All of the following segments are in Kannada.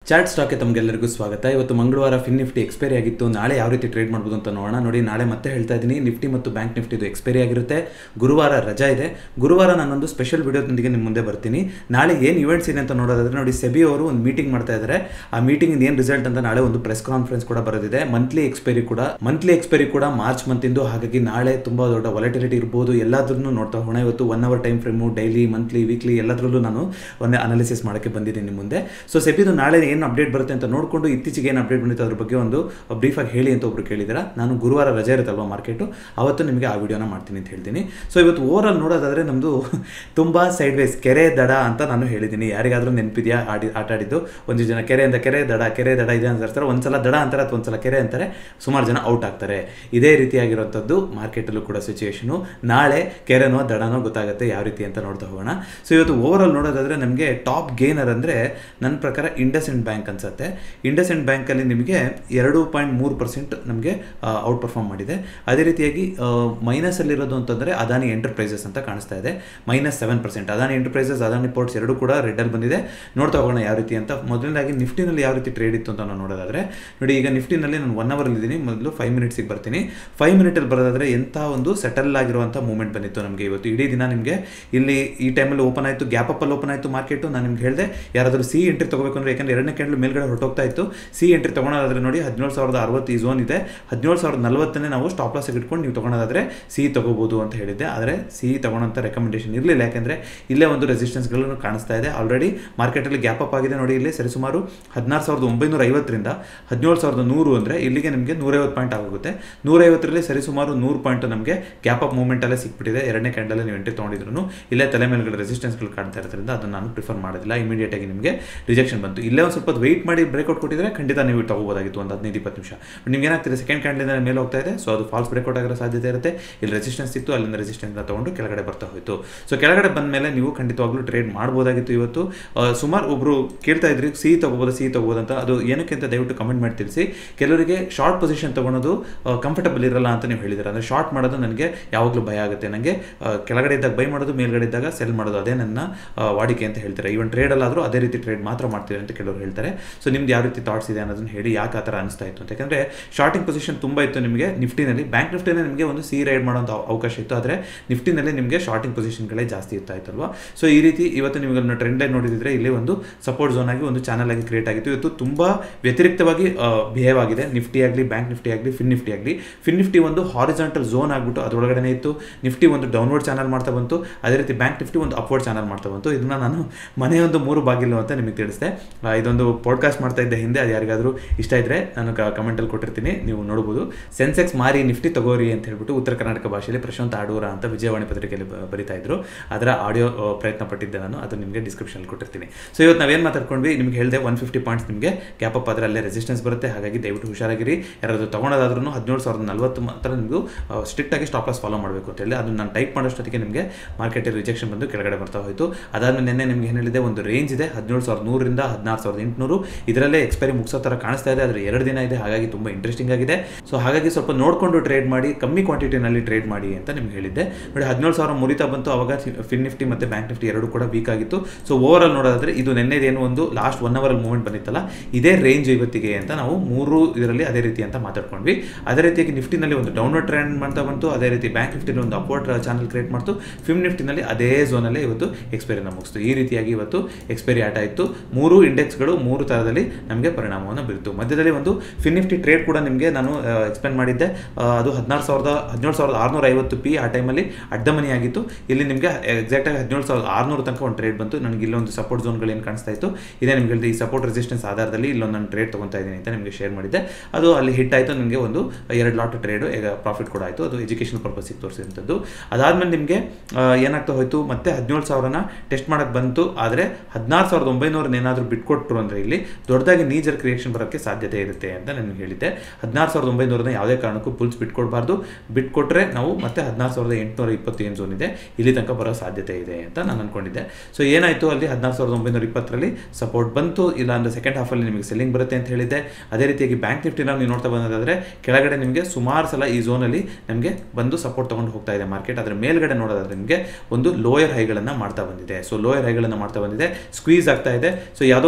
ಚಾರ್ಟ್ ಸ್ಟಾಕ್ಗೆ ತಮಗೆಲ್ಲರಿಗೂ ಸ್ವಾಗತ ಇವತ್ತು ಮಂಗಳವಾರ ಫಿನ್ ನಿಫ್ಟಿ ಎಕ್ಸ್ಪೈರಿ ಆಗಿತ್ತು ನಾಳೆ ಯಾವ ರೀತಿ ಟ್ರೇಡ್ ಮಾಡ್ಬೋದು ಅಂತ ನೋಡೋಣ ನೋಡಿ ನಾಳೆ ಮತ್ತೆ ಹೇಳ್ತಾ ಇದ್ದೀನಿ ನಿಫ್ಟಿ ಮತ್ತು ಬ್ಯಾಂಕ್ ನಿಫ್ಟಿದು ಎಕ್ಸ್ಪೈರಿ ಆಗಿರುತ್ತೆ ಗುರುವಾರ ರಜಾ ಇದೆ ಗುರುವಾರ ನಾನೊಂದು ಸ್ಪೆಷಲ್ ವಿಡಿಯೋದೊಂದಿಗೆ ನಿಮ್ಮ ಮುಂದೆ ಬರ್ತೀನಿ ನಾಳೆ ಏನು ಇವೆಂಟ್ಸ್ ಇದೆ ಅಂತ ನೋಡೋದಾದ್ರೆ ನೋಡಿ ಸೆಬಿ ಅವರು ಒಂದು ಮೀಟಿಂಗ್ ಮಾಡ್ತಾ ಇದ್ದಾರೆ ಆ ಮೀಟಿಂಗ್ ಏನು ರಿಸಲ್ಟ್ ಅಂತ ನಾಳೆ ಒಂದು ಪ್ರೆಸ್ ಕಾನ್ಫರೆನ್ಸ್ ಕೂಡ ಬರೋದಿದೆ ಮಂತ್ಲಿ ಎಕ್ಸ್ಪೈರಿ ಕೂಡ ಮಂತ್ಲಿ ಎಕ್ಸ್ಪೈರಿ ಕೂಡ ಮಾರ್ಚ್ ಮಂತಿಂದು ಹಾಗಾಗಿ ನಾಳೆ ತುಂಬಾ ದೊಡ್ಡ ವಾಲಟಿಲಿಟಿ ಇರ್ಬೋದು ಎಲ್ಲಾದ್ರೂ ನೋಡ್ತಾ ಹೋಗೋಣ ಇವತ್ತು one hour time frame daily monthly weekly ಎಲ್ಲದರಲ್ಲೂ ನಾನು ಒಂದು ಅನಾಲಿಸಿಸ್ ಮಾಡೋಕ್ಕೆ ಬಂದಿದ್ದೀನಿ ನಿಮ್ಮ ಮುಂದೆ ಸೊ ಸೆಬಿದು ನಾಳೆ ಏನು ಅಪ್ಡೇಟ್ ಬರುತ್ತೆ ಅಂತ ನೋಡಿಕೊಂಡು ಇತ್ತೀಚೆಗೆ ಏನು ಅಪ್ಡೇಟ್ ಬಂದಿತ್ತು ಅದ್ರ ಬಗ್ಗೆ ಒಂದು ಬ್ರೀಫಾಗಿ ಹೇಳಿ ಅಂತ ಒಬ್ರು ಕೇಳಿದ್ದೀರಾ ನಾನು ಗುರುವಾರ ರಜೆ ಇರುತ್ತಲ್ವ ಮಾರ್ಕೆಟು ಅವತ್ತು ನಿಮಗೆ ಆ ವಿಡಿಯೋನ ಮಾಡ್ತೀನಿ ಅಂತ ಹೇಳ್ತೀನಿ ಸೊ ಇವತ್ತು ಓವರ್ ಆಲ್ ನೋಡೋದಾದ್ರೆ ನಮ್ಮದು ತುಂಬ ಸೈಡ್ ವೇಸ್ ಕೆರೆ ದಡ ಅಂತ ನಾನು ಹೇಳಿದ್ದೀನಿ ಯಾರಿಗಾದ್ರೂ ನೆನಪಿದೆಯಾ ಆಡಿ ಆಟ ಆಡಿದ್ದು ಒಂದು ಜನ ಕೆರೆಯಿಂದ ಕೆರೆ ದಡ ಕೆರೆ ದಡ ಇದೆ ಅಂತ ಇರ್ತಾರೆ ಒಂದ್ಸಲ ದಡ ಅಂತಾರೆ ಅಥವಾ ಒಂದ್ಸಲ ಕೆರೆ ಅಂತಾರೆ ಸುಮಾರು ಜನ ಔಟ್ ಆಗ್ತಾರೆ ಇದೇ ರೀತಿಯಾಗಿರುವಂಥದ್ದು ಮಾರ್ಕೆಟಲ್ಲೂ ಕೂಡ ಸಿಚುವೇಶನು ನಾಳೆ ಕೆರೆನೋ ದಡನೋ ಗೊತ್ತಾಗುತ್ತೆ ಯಾವ ರೀತಿ ಅಂತ ನೋಡ್ತಾ ಹೋಗೋಣ ಸೊ ಇವತ್ತು ಓವರ್ ಆಲ್ ನೋಡೋದಾದ್ರೆ ನಮಗೆ ಟಾಪ್ ಗೇನರ್ ಅಂದರೆ ನನ್ನ ಪ್ರಕಾರ ಇಂಡಸ್ ಇಂಡ್ ಬ್ಯಾಂಕ್ ಅನ್ಸುತ್ತೆ ಇಂಡಸ್ ಇಂಡ್ ಬ್ಯಾಂಕಲ್ಲಿ ನಿಮಗೆ ಎರಡು ಪಾಯಿಂಟ್ ಮೂರು ಪರ್ಸೆಂಟ್ ನಮಗೆ ಔಟ್ ಪರ್ಫಾರ್ಮ್ ಮಾಡಿದೆ ಅದೇ ರೀತಿಯಾಗಿ ಮೈನಸಲ್ಲಿರೋದು ಅಂತಂದರೆ ಅದಾನಿ ಎಂಟರ್ಪ್ರೈಸಸ್ ಅಂತ ಕಾಣಿಸ್ತಾ ಇದೆ minus seven percent Adani enterprises Adani ports ಎರಡು ಕೂಡ ರೆಡ್ಡಲ್ಲಿ ಬಂದಿದೆ ನೋಡ್ತಾ ಹೋಗೋಣ ಯಾವ ರೀತಿ ಅಂತ ಮೊದಲನೇದಾಗಿ ನಿಫ್ಟಿನಲ್ಲಿ ಯಾವ ರೀತಿ ಟ್ರೇಡ್ ಇತ್ತು ಅಂತ ನಾವು ನೋಡೋದಾದ್ರೆ ನೋಡಿ ಈಗ ನಿಫ್ಟಿನಲ್ಲಿ ನಾನು ಒನ್ ಅವರ್ ಇದ್ದೀನಿ ಮೊದಲು ಫೈವ್ ಮಿನಿಟ್ಸಿಗೆ ಬರ್ತೀನಿ ಫೈವ್ ಮಿನಿಟಲ್ಲಿ ಬರೋದಾದ್ರೆ ಎಂಥ ಒಂದು ಸೆಟಲ್ ಆಗಿರುವಂಥ ಮೂವ್ಮೆಂಟ್ ಬಂದಿತ್ತು ನಮಗೆ ಇವತ್ತು ಇಡೀ ದಿನ ನಿಮಗೆ ಇಲ್ಲಿ ಈ ಟೈಮಲ್ಲಿ ಓಪನ್ ಆಯಿತು ಗ್ಯಾಪ್ ಅಪ್ಪಲ್ಲಿ ಓಪನ್ ಆಯಿತು ಮಾರ್ಕೆಟು ನಾನು ನಿಮ್ಗೆ ಹೇಳಿದೆ ಯಾರಾದರೂ ಸಿ ಎಂಟ್ರಿ ತಗೋಬೇಕು ಅಂದರೆ ಯಾಕಂದ್ರೆ ಎರಡನೇ ಕ್ಯಾಂಡಲ್ ಮೇಲ್ಗಡೆ ಹೊರಟೋಗ್ತಾ ಇತ್ತು ಸಿ ಎಂಟ್ರಿ ತೊಗೊಳೋದಾದ್ರೆ ನೋಡಿ ಹದಿನೇಳು ಸಾವಿರದ ಅರವತ್ತು ಈ ಝೋನ್ ಇದೆ ಹದಿನೇಳು ಸಾವಿರದ ನಲವತ್ತನೇ ನಾವು ಸ್ಟಾಪ್ ಲಾಸ್ ಇಟ್ಕೊಂಡು ನೀವು ತೊಗೊಳೋದಾದ್ರೆ ಸಿ ತಗೋಬೋದು ಅಂತ ಹೇಳಿದ್ದೆ ಆದರೆ ಸಿ ತಗೊಳ್ಳೋಂಥ ರೆಕಮೆಂಡೇಶನ್ ಇರಲಿಲ್ಲ ಯಾಕೆಂದರೆ ಇಲ್ಲೇ ಒಂದು ರೆಸಿಸ್ಟೆನ್ಸ್ಗಳನ್ನು ಕಾಣಿಸ್ತಾ ಇದೆ ಆಲ್ರೆಡಿ ಮಾರ್ಕೆಟಲ್ಲಿ ಗ್ಯಾಪ್ ಅಪ್ ಆಗಿದೆ ನೋಡಿ ಇಲ್ಲಿ ಸರಿಸುಮಾರು ಹದಿನಾರು ಸಾವಿರದ ಒಂಬೈನೂರ ಐವತ್ತರಿಂದ ಹದಿನೇಳು ಸಾವಿರದ ನೂರು ಅಂದರೆ ಇಲ್ಲಿಗೆ ನಿಮಗೆ ನೂರೈವತ್ತು ಪಾಯಿಂಟ್ ಆಗುತ್ತೆ ನೂರೈವತ್ತರಲ್ಲಿ ಸರಿಸುಮಾರು ನೂರು ಪಾಯಿಂಟ್ ನಮಗೆ ಗ್ಯಾಪ್ ಅಪ್ ಮೂವ್ಮೆಂಟಲ್ಲೇ ಸಿಕ್ಬಿಟ್ಟಿದೆ ಎರಡನೇ ಕ್ಯಾಂಡಲ್ ನೀವು ಎಂಟ್ರಿ ತೊಗೊಂಡಿದ್ರು ಇಲ್ಲೇ ತಲೆ ಮೇಲ್ಗಡೆ ರೆಸಿಸ್ಟೆನ್ಸ್ಗಳು ಕಾಣ್ತಾ ಇರೋದ್ರಿಂದ ಅದನ್ನು ನಾನು ಪ್ರಿಫರ್ ಮಾಡೋದಿಲ್ಲ ಇಮಿಡಿಯೇಟ್ ಆಗಿ ನಿಮಗೆ ರಿಜೆಕ್ಷನ್ ಬಂತು ಇಲ್ಲೇ ಒಂದು ಸ್ವಲ್ಪ ವೆಯ್ಟ್ ಮಾಡಿ ಬ್ರೇಕ್ಔಟ್ ಕೊಟ್ಟಿದ್ರೆ ಖಂಡಿತ ನೀವು ತಗೋಬೋದಾಗಿತ್ತು ಒಂದು ಹದಿನೈದು ಇಪ್ಪತ್ತು ನಿಮಿಷ ಬಟ್ ನಿಮ್ಗೆ ಏನಾಗ್ತಿದೆ ಸೆಕೆಂಡ್ ಕ್ಯಾಂಡಲಿಂದ ಮೇಲೆ ಹೋಗ್ತಾ ಇದೆ ಸೊ ಅದು ಫಾಲ್ಸ್ ಬ್ರೇಕ್ಔಟ್ ಆಗಿರೋ ಸಾಧ್ಯತೆ ಇರುತ್ತೆ ಇಲ್ಲಿ ರೆಸಿಸ್ಟೆನ್ಸ್ ಇತ್ತು ಅಲ್ಲಿಂದ ರೆಸಿಸ್ಟೆನ್ಸ್ ತಗೊಂಡು ಕೆಳಗಡೆ ಬರ್ತಾ ಹೋಯಿತು ಸೊ ಕೆಳಗಡೆ ಬಂದ ಮೇಲೆ ನೀವು ಖಂಡಿತವಾಗ್ಲೂ ಟ್ರೇಡ್ ಮಾಡ್ಬೋದಾಗಿತ್ತು ಇವತ್ತು ಸುಮಾರು ಒಬ್ರು ಕೇಳ್ತಾ ಇದ್ರಿ ಸಿ ತಗೋಬೋದು ಸಿ ತಗೋಬೋದು ಅಂತ ಅದು ಏನಕ್ಕೆ ಅಂತ ದಯವಿಟ್ಟು ಕಮೆಂಟ್ ಮಾಡಿ ತಿಳಿಸಿ ಕೆಲವರಿಗೆ ಶಾರ್ಟ್ ಪೊಸಿಷನ್ ತಗೊಳೋದು ಕಂಫರ್ಟಬಲ್ ಇರಲ್ಲ ಅಂತ ನೀವು ಹೇಳಿದ್ರೆ ಅಂದರೆ ಶಾರ್ಟ್ ಮಾಡೋದು ನನಗೆ ಯಾವಾಗಲೂ ಭಯ ಆಗುತ್ತೆ ನನಗೆ ಕೆಳಗಡೆ ಇದ್ದಾಗ ಬೈ ಮಾಡೋದು ಮೇಲ್ಗಡೆ ಇದ್ದಾಗ ಸೆಲ್ ಮಾಡೋದು ಅದೇ ನನ್ನ ವಾಡಿಕೆ ಅಂತ ಹೇಳ್ತಾರೆ ಈವನ್ ಟ್ರೇಡಲ್ಲಾದರೂ ಅದೇ ರೀತಿ ಟ್ರೇಡ್ ಮಾತ್ರ ಮಾಡ್ತೀವಿ ಅಂತ ಕೆಲವರು ಹೇಳ್ತಾರೆ ಸೊ ನಿಮ್ದು ಯಾವ ರೀತಿ ಥಾಟ್ಸ್ ಇದೆ ಅನ್ನೋದನ್ನ ಹೇಳಿ ಯಾಕೆ ಆ ಥರ ಅನಿಸ್ತಾ ಇತ್ತು ಅಂತ ಯಾಕಂದರೆ ಶಾರ್ಟಿಂಗ್ ಪೊಸಿಷನ್ ತುಂಬ ಇತ್ತು ನಿಮಗೆ ನಿಫ್ಟಿನಲ್ಲಿ ಬ್ಯಾಂಕ್ ನಿಫ್ಟಿನಲ್ಲಿ ನಿಮಗೆ ಒಂದು ಸಿ ರೈಡ್ ಮಾಡೋಂಥ ಅವಕಾಶ ಇತ್ತು ಆದರೆ ನಿಫ್ಟಿನಲ್ಲಿ ನಿಮಗೆ ಶಾರ್ಟಿಂಗ್ ಪೊಸಿಷನ್ಗಳೇ ಜಾಸ್ತಿ ಇರ್ತಾ ಇತ್ತಲ್ವಾ ಸೊ ಈ ರೀತಿ ಇವತ್ತು ನಿಮಗೆ ಟ್ರೆಂಡ್ ಲೈನ್ ನೋಡಿದ್ರೆ ಇಲ್ಲಿ ಒಂದು ಸಪೋರ್ಟ್ ಝೋನ್ ಆಗಿ ಒಂದು ಚಾನಲ್ ಆಗಿ ಕ್ರಿಯೇಟ್ ಆಗಿತ್ತು ಇವತ್ತು ತುಂಬ ವ್ಯತಿರಿಕ್ತವಾಗಿ ಬಿಹೇವ್ ಆಗಿದೆ ನಿಫ್ಟಿ ಆಗಲಿ ಬ್ಯಾಂಕ್ ನಿಫ್ಟಿ ಆಗಲಿ ಫಿನ್ ನಿಫ್ಟಿ ಆಗಲಿ ಫಿನ್ ನಿಫ್ಟಿ ಒಂದು ಹಾರಿಜಾಂಟಲ್ ಝೋನ್ ಆಗಿಬಿಟ್ಟು ಅದರೊಳಗಡೆ ಇತ್ತು ನಿಫ್ಟಿ ಒಂದು ಡೌನ್ವರ್ಡ್ ಚಾನಲ್ ಮಾಡ್ತಾ ಬಂತು ಅದೇ ರೀತಿ ಬ್ಯಾಂಕ್ ನಿಫ್ಟಿ ಒಂದು ಅಪ್ವರ್ಡ್ ಚಾನಲ್ ಮಾಡ್ತಾ ಬಂತು ಇದನ್ನ ನಾನು ಮನೆಯೊಂದು ಮೂರು ಬಾಗಿಲು ಅಂತ ನಿಮಗೆ ತಿಳಿಸಿದೆ ಇದೊಂದು ಪಾಡ್ಕಾಸ್ಟ್ ಮಾಡ್ತಾ ಇದ್ದೆ ಹಿಂದೆ ಅದು ಯಾರಿಗಾದರೂ ಇಷ್ಟ ಇದ್ದರೆ ನಾನು ಕಮೆಂಟಲ್ಲಿ ಕೊಟ್ಟಿರ್ತೀನಿ ನೀವು ನೋಡ್ಬೋದು ಸೆನ್ಸೆಕ್ಸ್ ಮಾರಿ ನಿಫ್ಟಿ ತಗೋರಿ ಅಂತ ಹೇಳ್ಬಿಟ್ಟು ಉತ್ತರ ಕರ್ನಾಟಕ ಭಾಷೆಯಲ್ಲಿ ಪ್ರಶಾಂತ್ ಆಡೂರ ಅಂತ ವಿಜಯವಾಣಿ ಪತ್ರಿಕೆಯಲ್ಲಿ ಬರಿತಾ ಇದ್ರು ಅದರ ಆಡಿಯೋ ಪ್ರಯತ್ನ ಪಟ್ಟಿದ್ದೆ ನಾನು ಅದು ನಿಮಗೆ ಡಿಸ್ಕ್ರಿಪ್ಷನ್ ಕೊಟ್ಟಿರ್ತೀನಿ ಸೊ ಇವತ್ತು ನಾವೇನು ಮಾತಾಡ್ಕೊಂಡ್ವಿ ನಿಮ್ಗೆ ಹೇಳಿದೆ ಒನ್ ಫಿಫ್ಟಿ ಪಾಯಿಂಟ್ಸ್ ನಿಮಗೆ ಗ್ಯಾಪ್ ಅಪ್ ಆದರೆ ಅಲ್ಲೇ ರೆಸಿಸ್ಟೆನ್ಸ್ ಬರುತ್ತೆ ಹಾಗಾಗಿ ದಯವಿಟ್ಟು ಹುಷಾರಾಗಿರಿ ಯಾರಾದರೂ ತೊಗೊಳೋದಾದ್ರೂ ಹದಿನೇಳು ಸಾವಿರದ ನಲ್ವತ್ತು ಮಾತ್ರ ನೀವು ಸ್ಟ್ರಿಕ್ಟ್ ಆಗಿ ಸ್ಟಾಪ್ ಲಾಸ್ ಫಾಲೋ ಮಾಡಬೇಕು ಅಂತ ಹೇಳಿ ಅದನ್ನು ನಾನು ಟೈಪ್ ಮಾಡೋಷ್ಟೊತ್ತಿಗೆ ನಿಮಗೆ ಮಾರ್ಕೆಟಲ್ಲಿ ರಿಜೆಕ್ಷನ್ ಬಂದು ಕೆಳಗಡೆ ಬರ್ತಾ ಹೋಯಿತು ಅದಾದ್ಮೇಲೆ ನಿನ್ನೆ ನಿಮ್ಗೆ ಏನು ಹೇಳಿದೆ ಒಂದು ರೇಂಜ್ ಇದೆ ಹದಿನೇಳು ಸಾವಿರದ ನೂರರಿಂದ ಹದಿನಾರು ಸಾವಿರದ ಎಂಟುನೂರು ಇದರಲ್ಲೇ ಎಕ್ಸ್ಪೈರಿ ಮುಗಿಸೋ ಥರ ಕಾಣಿಸ್ತಾ ಇದೆ ಆದರೆ ಎರಡು ದಿನ ಇದೆ ಹಾಗಾಗಿ ತುಂಬ ಇಂಟ್ರೆಸ್ಟಿಂಗ್ ಆಗಿದೆ ಸೊ ಹಾಗಾಗಿ ಸ್ವಲ್ಪ ನೋಡಿಕೊಂಡು ಟ್ರೇಡ್ ಮಾಡಿ ಕಮ್ಮಿ ಕ್ವಾಂಟಿಟಿನಲ್ಲಿ ಟ್ರೇಡ್ ಮಾಡಿ ಅಂತ ನಿಮ್ಗೆ ಹೇಳಿದ್ದೆ ನೋಡಿ ಹದಿನೇಳು ಸಾವಿರ ಮುರಿತಾ ಬಂತು ಅವಾಗ ಫಿನ್ ನಿಫ್ಟಿ ಮತ್ತು ಬ್ಯಾಂಕ್ ನಿಫ್ಟಿ ಎರಡು ಕೂಡ ವೀಕ್ ಆಗಿತ್ತು ಸೊ ಓವರ್ ಆಲ್ ನೋಡೋದಾದ್ರೆ ಇದು ನೆನ್ನೆದೇನು ಒಂದು ಲಾಸ್ಟ್ ಒನ್ ಅವರ್ ಮೂವ್ಮೆಂಟ್ ಬಂದಿತ್ತಲ್ಲ ಇದೇ ರೇಂಜ್ ಇವತ್ತಿಗೆ ಅಂತ ನಾವು ಮೂರು ಇದರಲ್ಲಿ ಅದೇ ರೀತಿ ಅಂತ ಮಾತಾಡ್ಕೊಂಡ್ವಿ ಅದೇ ರೀತಿಯಾಗಿ ನಿಫ್ಟಿನಲ್ಲಿ ಒಂದು ಡೌನ್ವರ್ಡ್ ಟ್ರೆಂಡ್ ಮಾಡ್ತಾ ಬಂತು ಅದೇ ರೀತಿ ಬ್ಯಾಂಕ್ ನಿಫ್ಟಿನಲ್ಲಿ ಒಂದು ಅಪ್ವರ್ಡ್ ಚಾನಲ್ ಕ್ರಿಯೇಟ್ ಮಾಡ್ತು ಫಿಮ್ ನಿಫ್ಟಿನಲ್ಲಿ ಅದೇ ಝೋನಲ್ಲೇ ಇವತ್ತು ಎಕ್ಸ್ಪೈರಿನ ಮುಗಿಸ್ತು ಈ ರೀತಿಯಾಗಿ ಇವತ್ತು ಎಕ್ಸ್ಪೈರಿ ಆಟ ಇತ್ತು ಮೂರು ಇಂಡೆಕ್ಸ್ಗಳು ಮೂರು ಥರದಲ್ಲಿ ನಮಗೆ ಪರಿಣಾಮವನ್ನು ಬೀರಿತು ಮಧ್ಯದಲ್ಲಿ ಒಂದು ಫಿನ್ ನಿಫ್ಟಿ ಟ್ರೇಡ್ ಕೂಡ ನಿಮಗೆ ನಾನು ಎಕ್ಸ್ಪ್ಲೇನ್ ಮಾಡಿದ್ದೆ ಅದು ಹದಿನಾರು ಸಾವಿರದ ಹದಿನೇಳು ಸಾವಿರದ ಆರುನೂರ ಐವತ್ತು ಪಿ ಆ ಟೈಮಲ್ಲಿ ಅಡ್ಡಮನಿ ಆಗಿತ್ತು ಇಲ್ಲಿ ನಿಮಗೆ ಎಕ್ಸಾಕ್ಟಾಗಿ ಹದಿನೇಳು ಸಾವಿರದ ಆರುನೂರು ತನಕ ಒಂದು ಟ್ರೇಡ್ ಬಂತು ನನಗೆ ಇಲ್ಲೊಂದು ಸಪೋರ್ಟ್ ಝೋನ್ಗಳು ಏನು ಕಾಣಿಸ್ತಾ ಇತ್ತು ಇದೇ ನಿಮ್ಗೆ ಹೇಳಿದೆ ಈ ಸಪೋರ್ಟ್ ರೆಸಿಸ್ಟೆನ್ಸ್ ಆಧಾರದಲ್ಲಿ ಇಲ್ಲೊಂದು ನಾನು ಟ್ರೇಡ್ ತೊಗೊತಾ ಇದ್ದೀನಿ ಅಂತ ನಿಮಗೆ ಶೇರ್ ಮಾಡಿದ್ದೆ ಅದು ಅಲ್ಲಿ ಹಿಟ್ ಆಯಿತು ನನಗೆ ಒಂದು ಎರಡು ಲಾಟ್ ಟ್ರೇಡು ಈಗ ಪ್ರಾಫಿಟ್ ಕೂಡ ಆಯಿತು ಅದು ಎಜುಕೇಷನ್ ಪರ್ಪಸ್ಸಿಗೆ ತೋರಿಸಿದಂಥದ್ದು ಅದಾದಮೇಲೆ ನಿಮಗೆ ಏನಾಗ್ತಾ ಹೋಯಿತು ಮತ್ತೆ ಹದಿನೇಳು ಸಾವಿರನ ಟೆಸ್ಟ್ ಮಾಡೋಕ್ಕೆ ಬಂತು ಆದರೆ ಹದಿನಾರು ಸಾವಿರದ ಒಂಬೈನೂರನ್ನ ಏನಾದರೂ ಬಿಟ್ಕೊಟ್ರು ಅಂದರೆ ಇಲ್ಲಿ ದೊಡ್ಡದಾಗಿ ನೀಜರ್ ಕ್ರಿಯೇಷನ್ ಬರೋಕ್ಕೆ ಸಾಧ್ಯತೆ ಇರುತ್ತೆ ಅಂತ ನಾನು ಹೇಳಿದ್ದೆ ಹದಿನಾರು ಸಾವಿರದ ಒಂಬೈನೂರನ್ನ ಯಾವುದೇ ಕಾರಣಕ್ಕೂ ಪುಲ್ಸ್ ಬಿಟ್ಕೊಡ್ಬಾರ್ದು ಬಿಟ್ಕೊಟ್ರೆ ನಾವು ಮತ್ತೆ ಹದಿನಾರು ಸಾವಿರದ ಎಂಟುನೂರ ಇಪ್ಪತ್ತು ಏನು ಝೋನ್ ಇದೆ ಇಲ್ಲಿ ತನಕ ಬರೋ ಸಾಧ್ಯತೆ ಇದೆ ಅಂತ ನಾನು ಅನ್ಕೊಂಡಿದ್ದೆ ಸೊ ಏನಾಯಿತು ಅಲ್ಲಿ ಹದಿನಾರು ಸಾವಿರದ ಒಂಬೈನೂರ ಇಪ್ಪತ್ತರಲ್ಲಿ ಸಪೋರ್ಟ್ ಬಂತು ಇಲ್ಲ ಅಂದರೆ ಸೆಕೆಂಡ್ ಹಾಫಲ್ಲಿ ನಿಮಗೆ ಸೆಲ್ಲಿಂಗ್ ಬರುತ್ತೆ ಅಂತ ಹೇಳಿದ್ದೆ ಅದೇ ರೀತಿಯಾಗಿ ಬ್ಯಾಂಕ್ ನಿಫ್ಟಿನ ನೀವು ನೋಡ್ತಾ ಬಂದಾದರೆ ಕೆಳಗಡೆ ನಿಮಗೆ ಸುಮಾರು ಸಲ ಈ ಝೋನಲ್ಲಿ ನಮಗೆ ಬಂದು ಸಪೋರ್ಟ್ ತೊಗೊಂಡು ಹೋಗ್ತಾ ಇದೆ ಮಾರ್ಕೆಟ್ ಅದರ ಮೇಲ್ಗಡೆ ನೋಡೋದಾದ್ರೆ ನಿಮಗೆ ಒಂದು ಲೋಯರ್ ಹೈಗಳನ್ನು ಮಾಡ್ತಾ ಬಂದಿದೆ ಸೊ ಲೋಯರ್ ಹೈಗಳನ್ನು ಮಾಡ್ತಾ ಬಂದಿದೆ ಸ್ಕ್ವೀಸ್ ಆಗ್ತಾ ಇದೆ ಸೊ ಯಾವುದೋ ಒಂದು ಪಾಯಿಂಟಲ್ಲಿ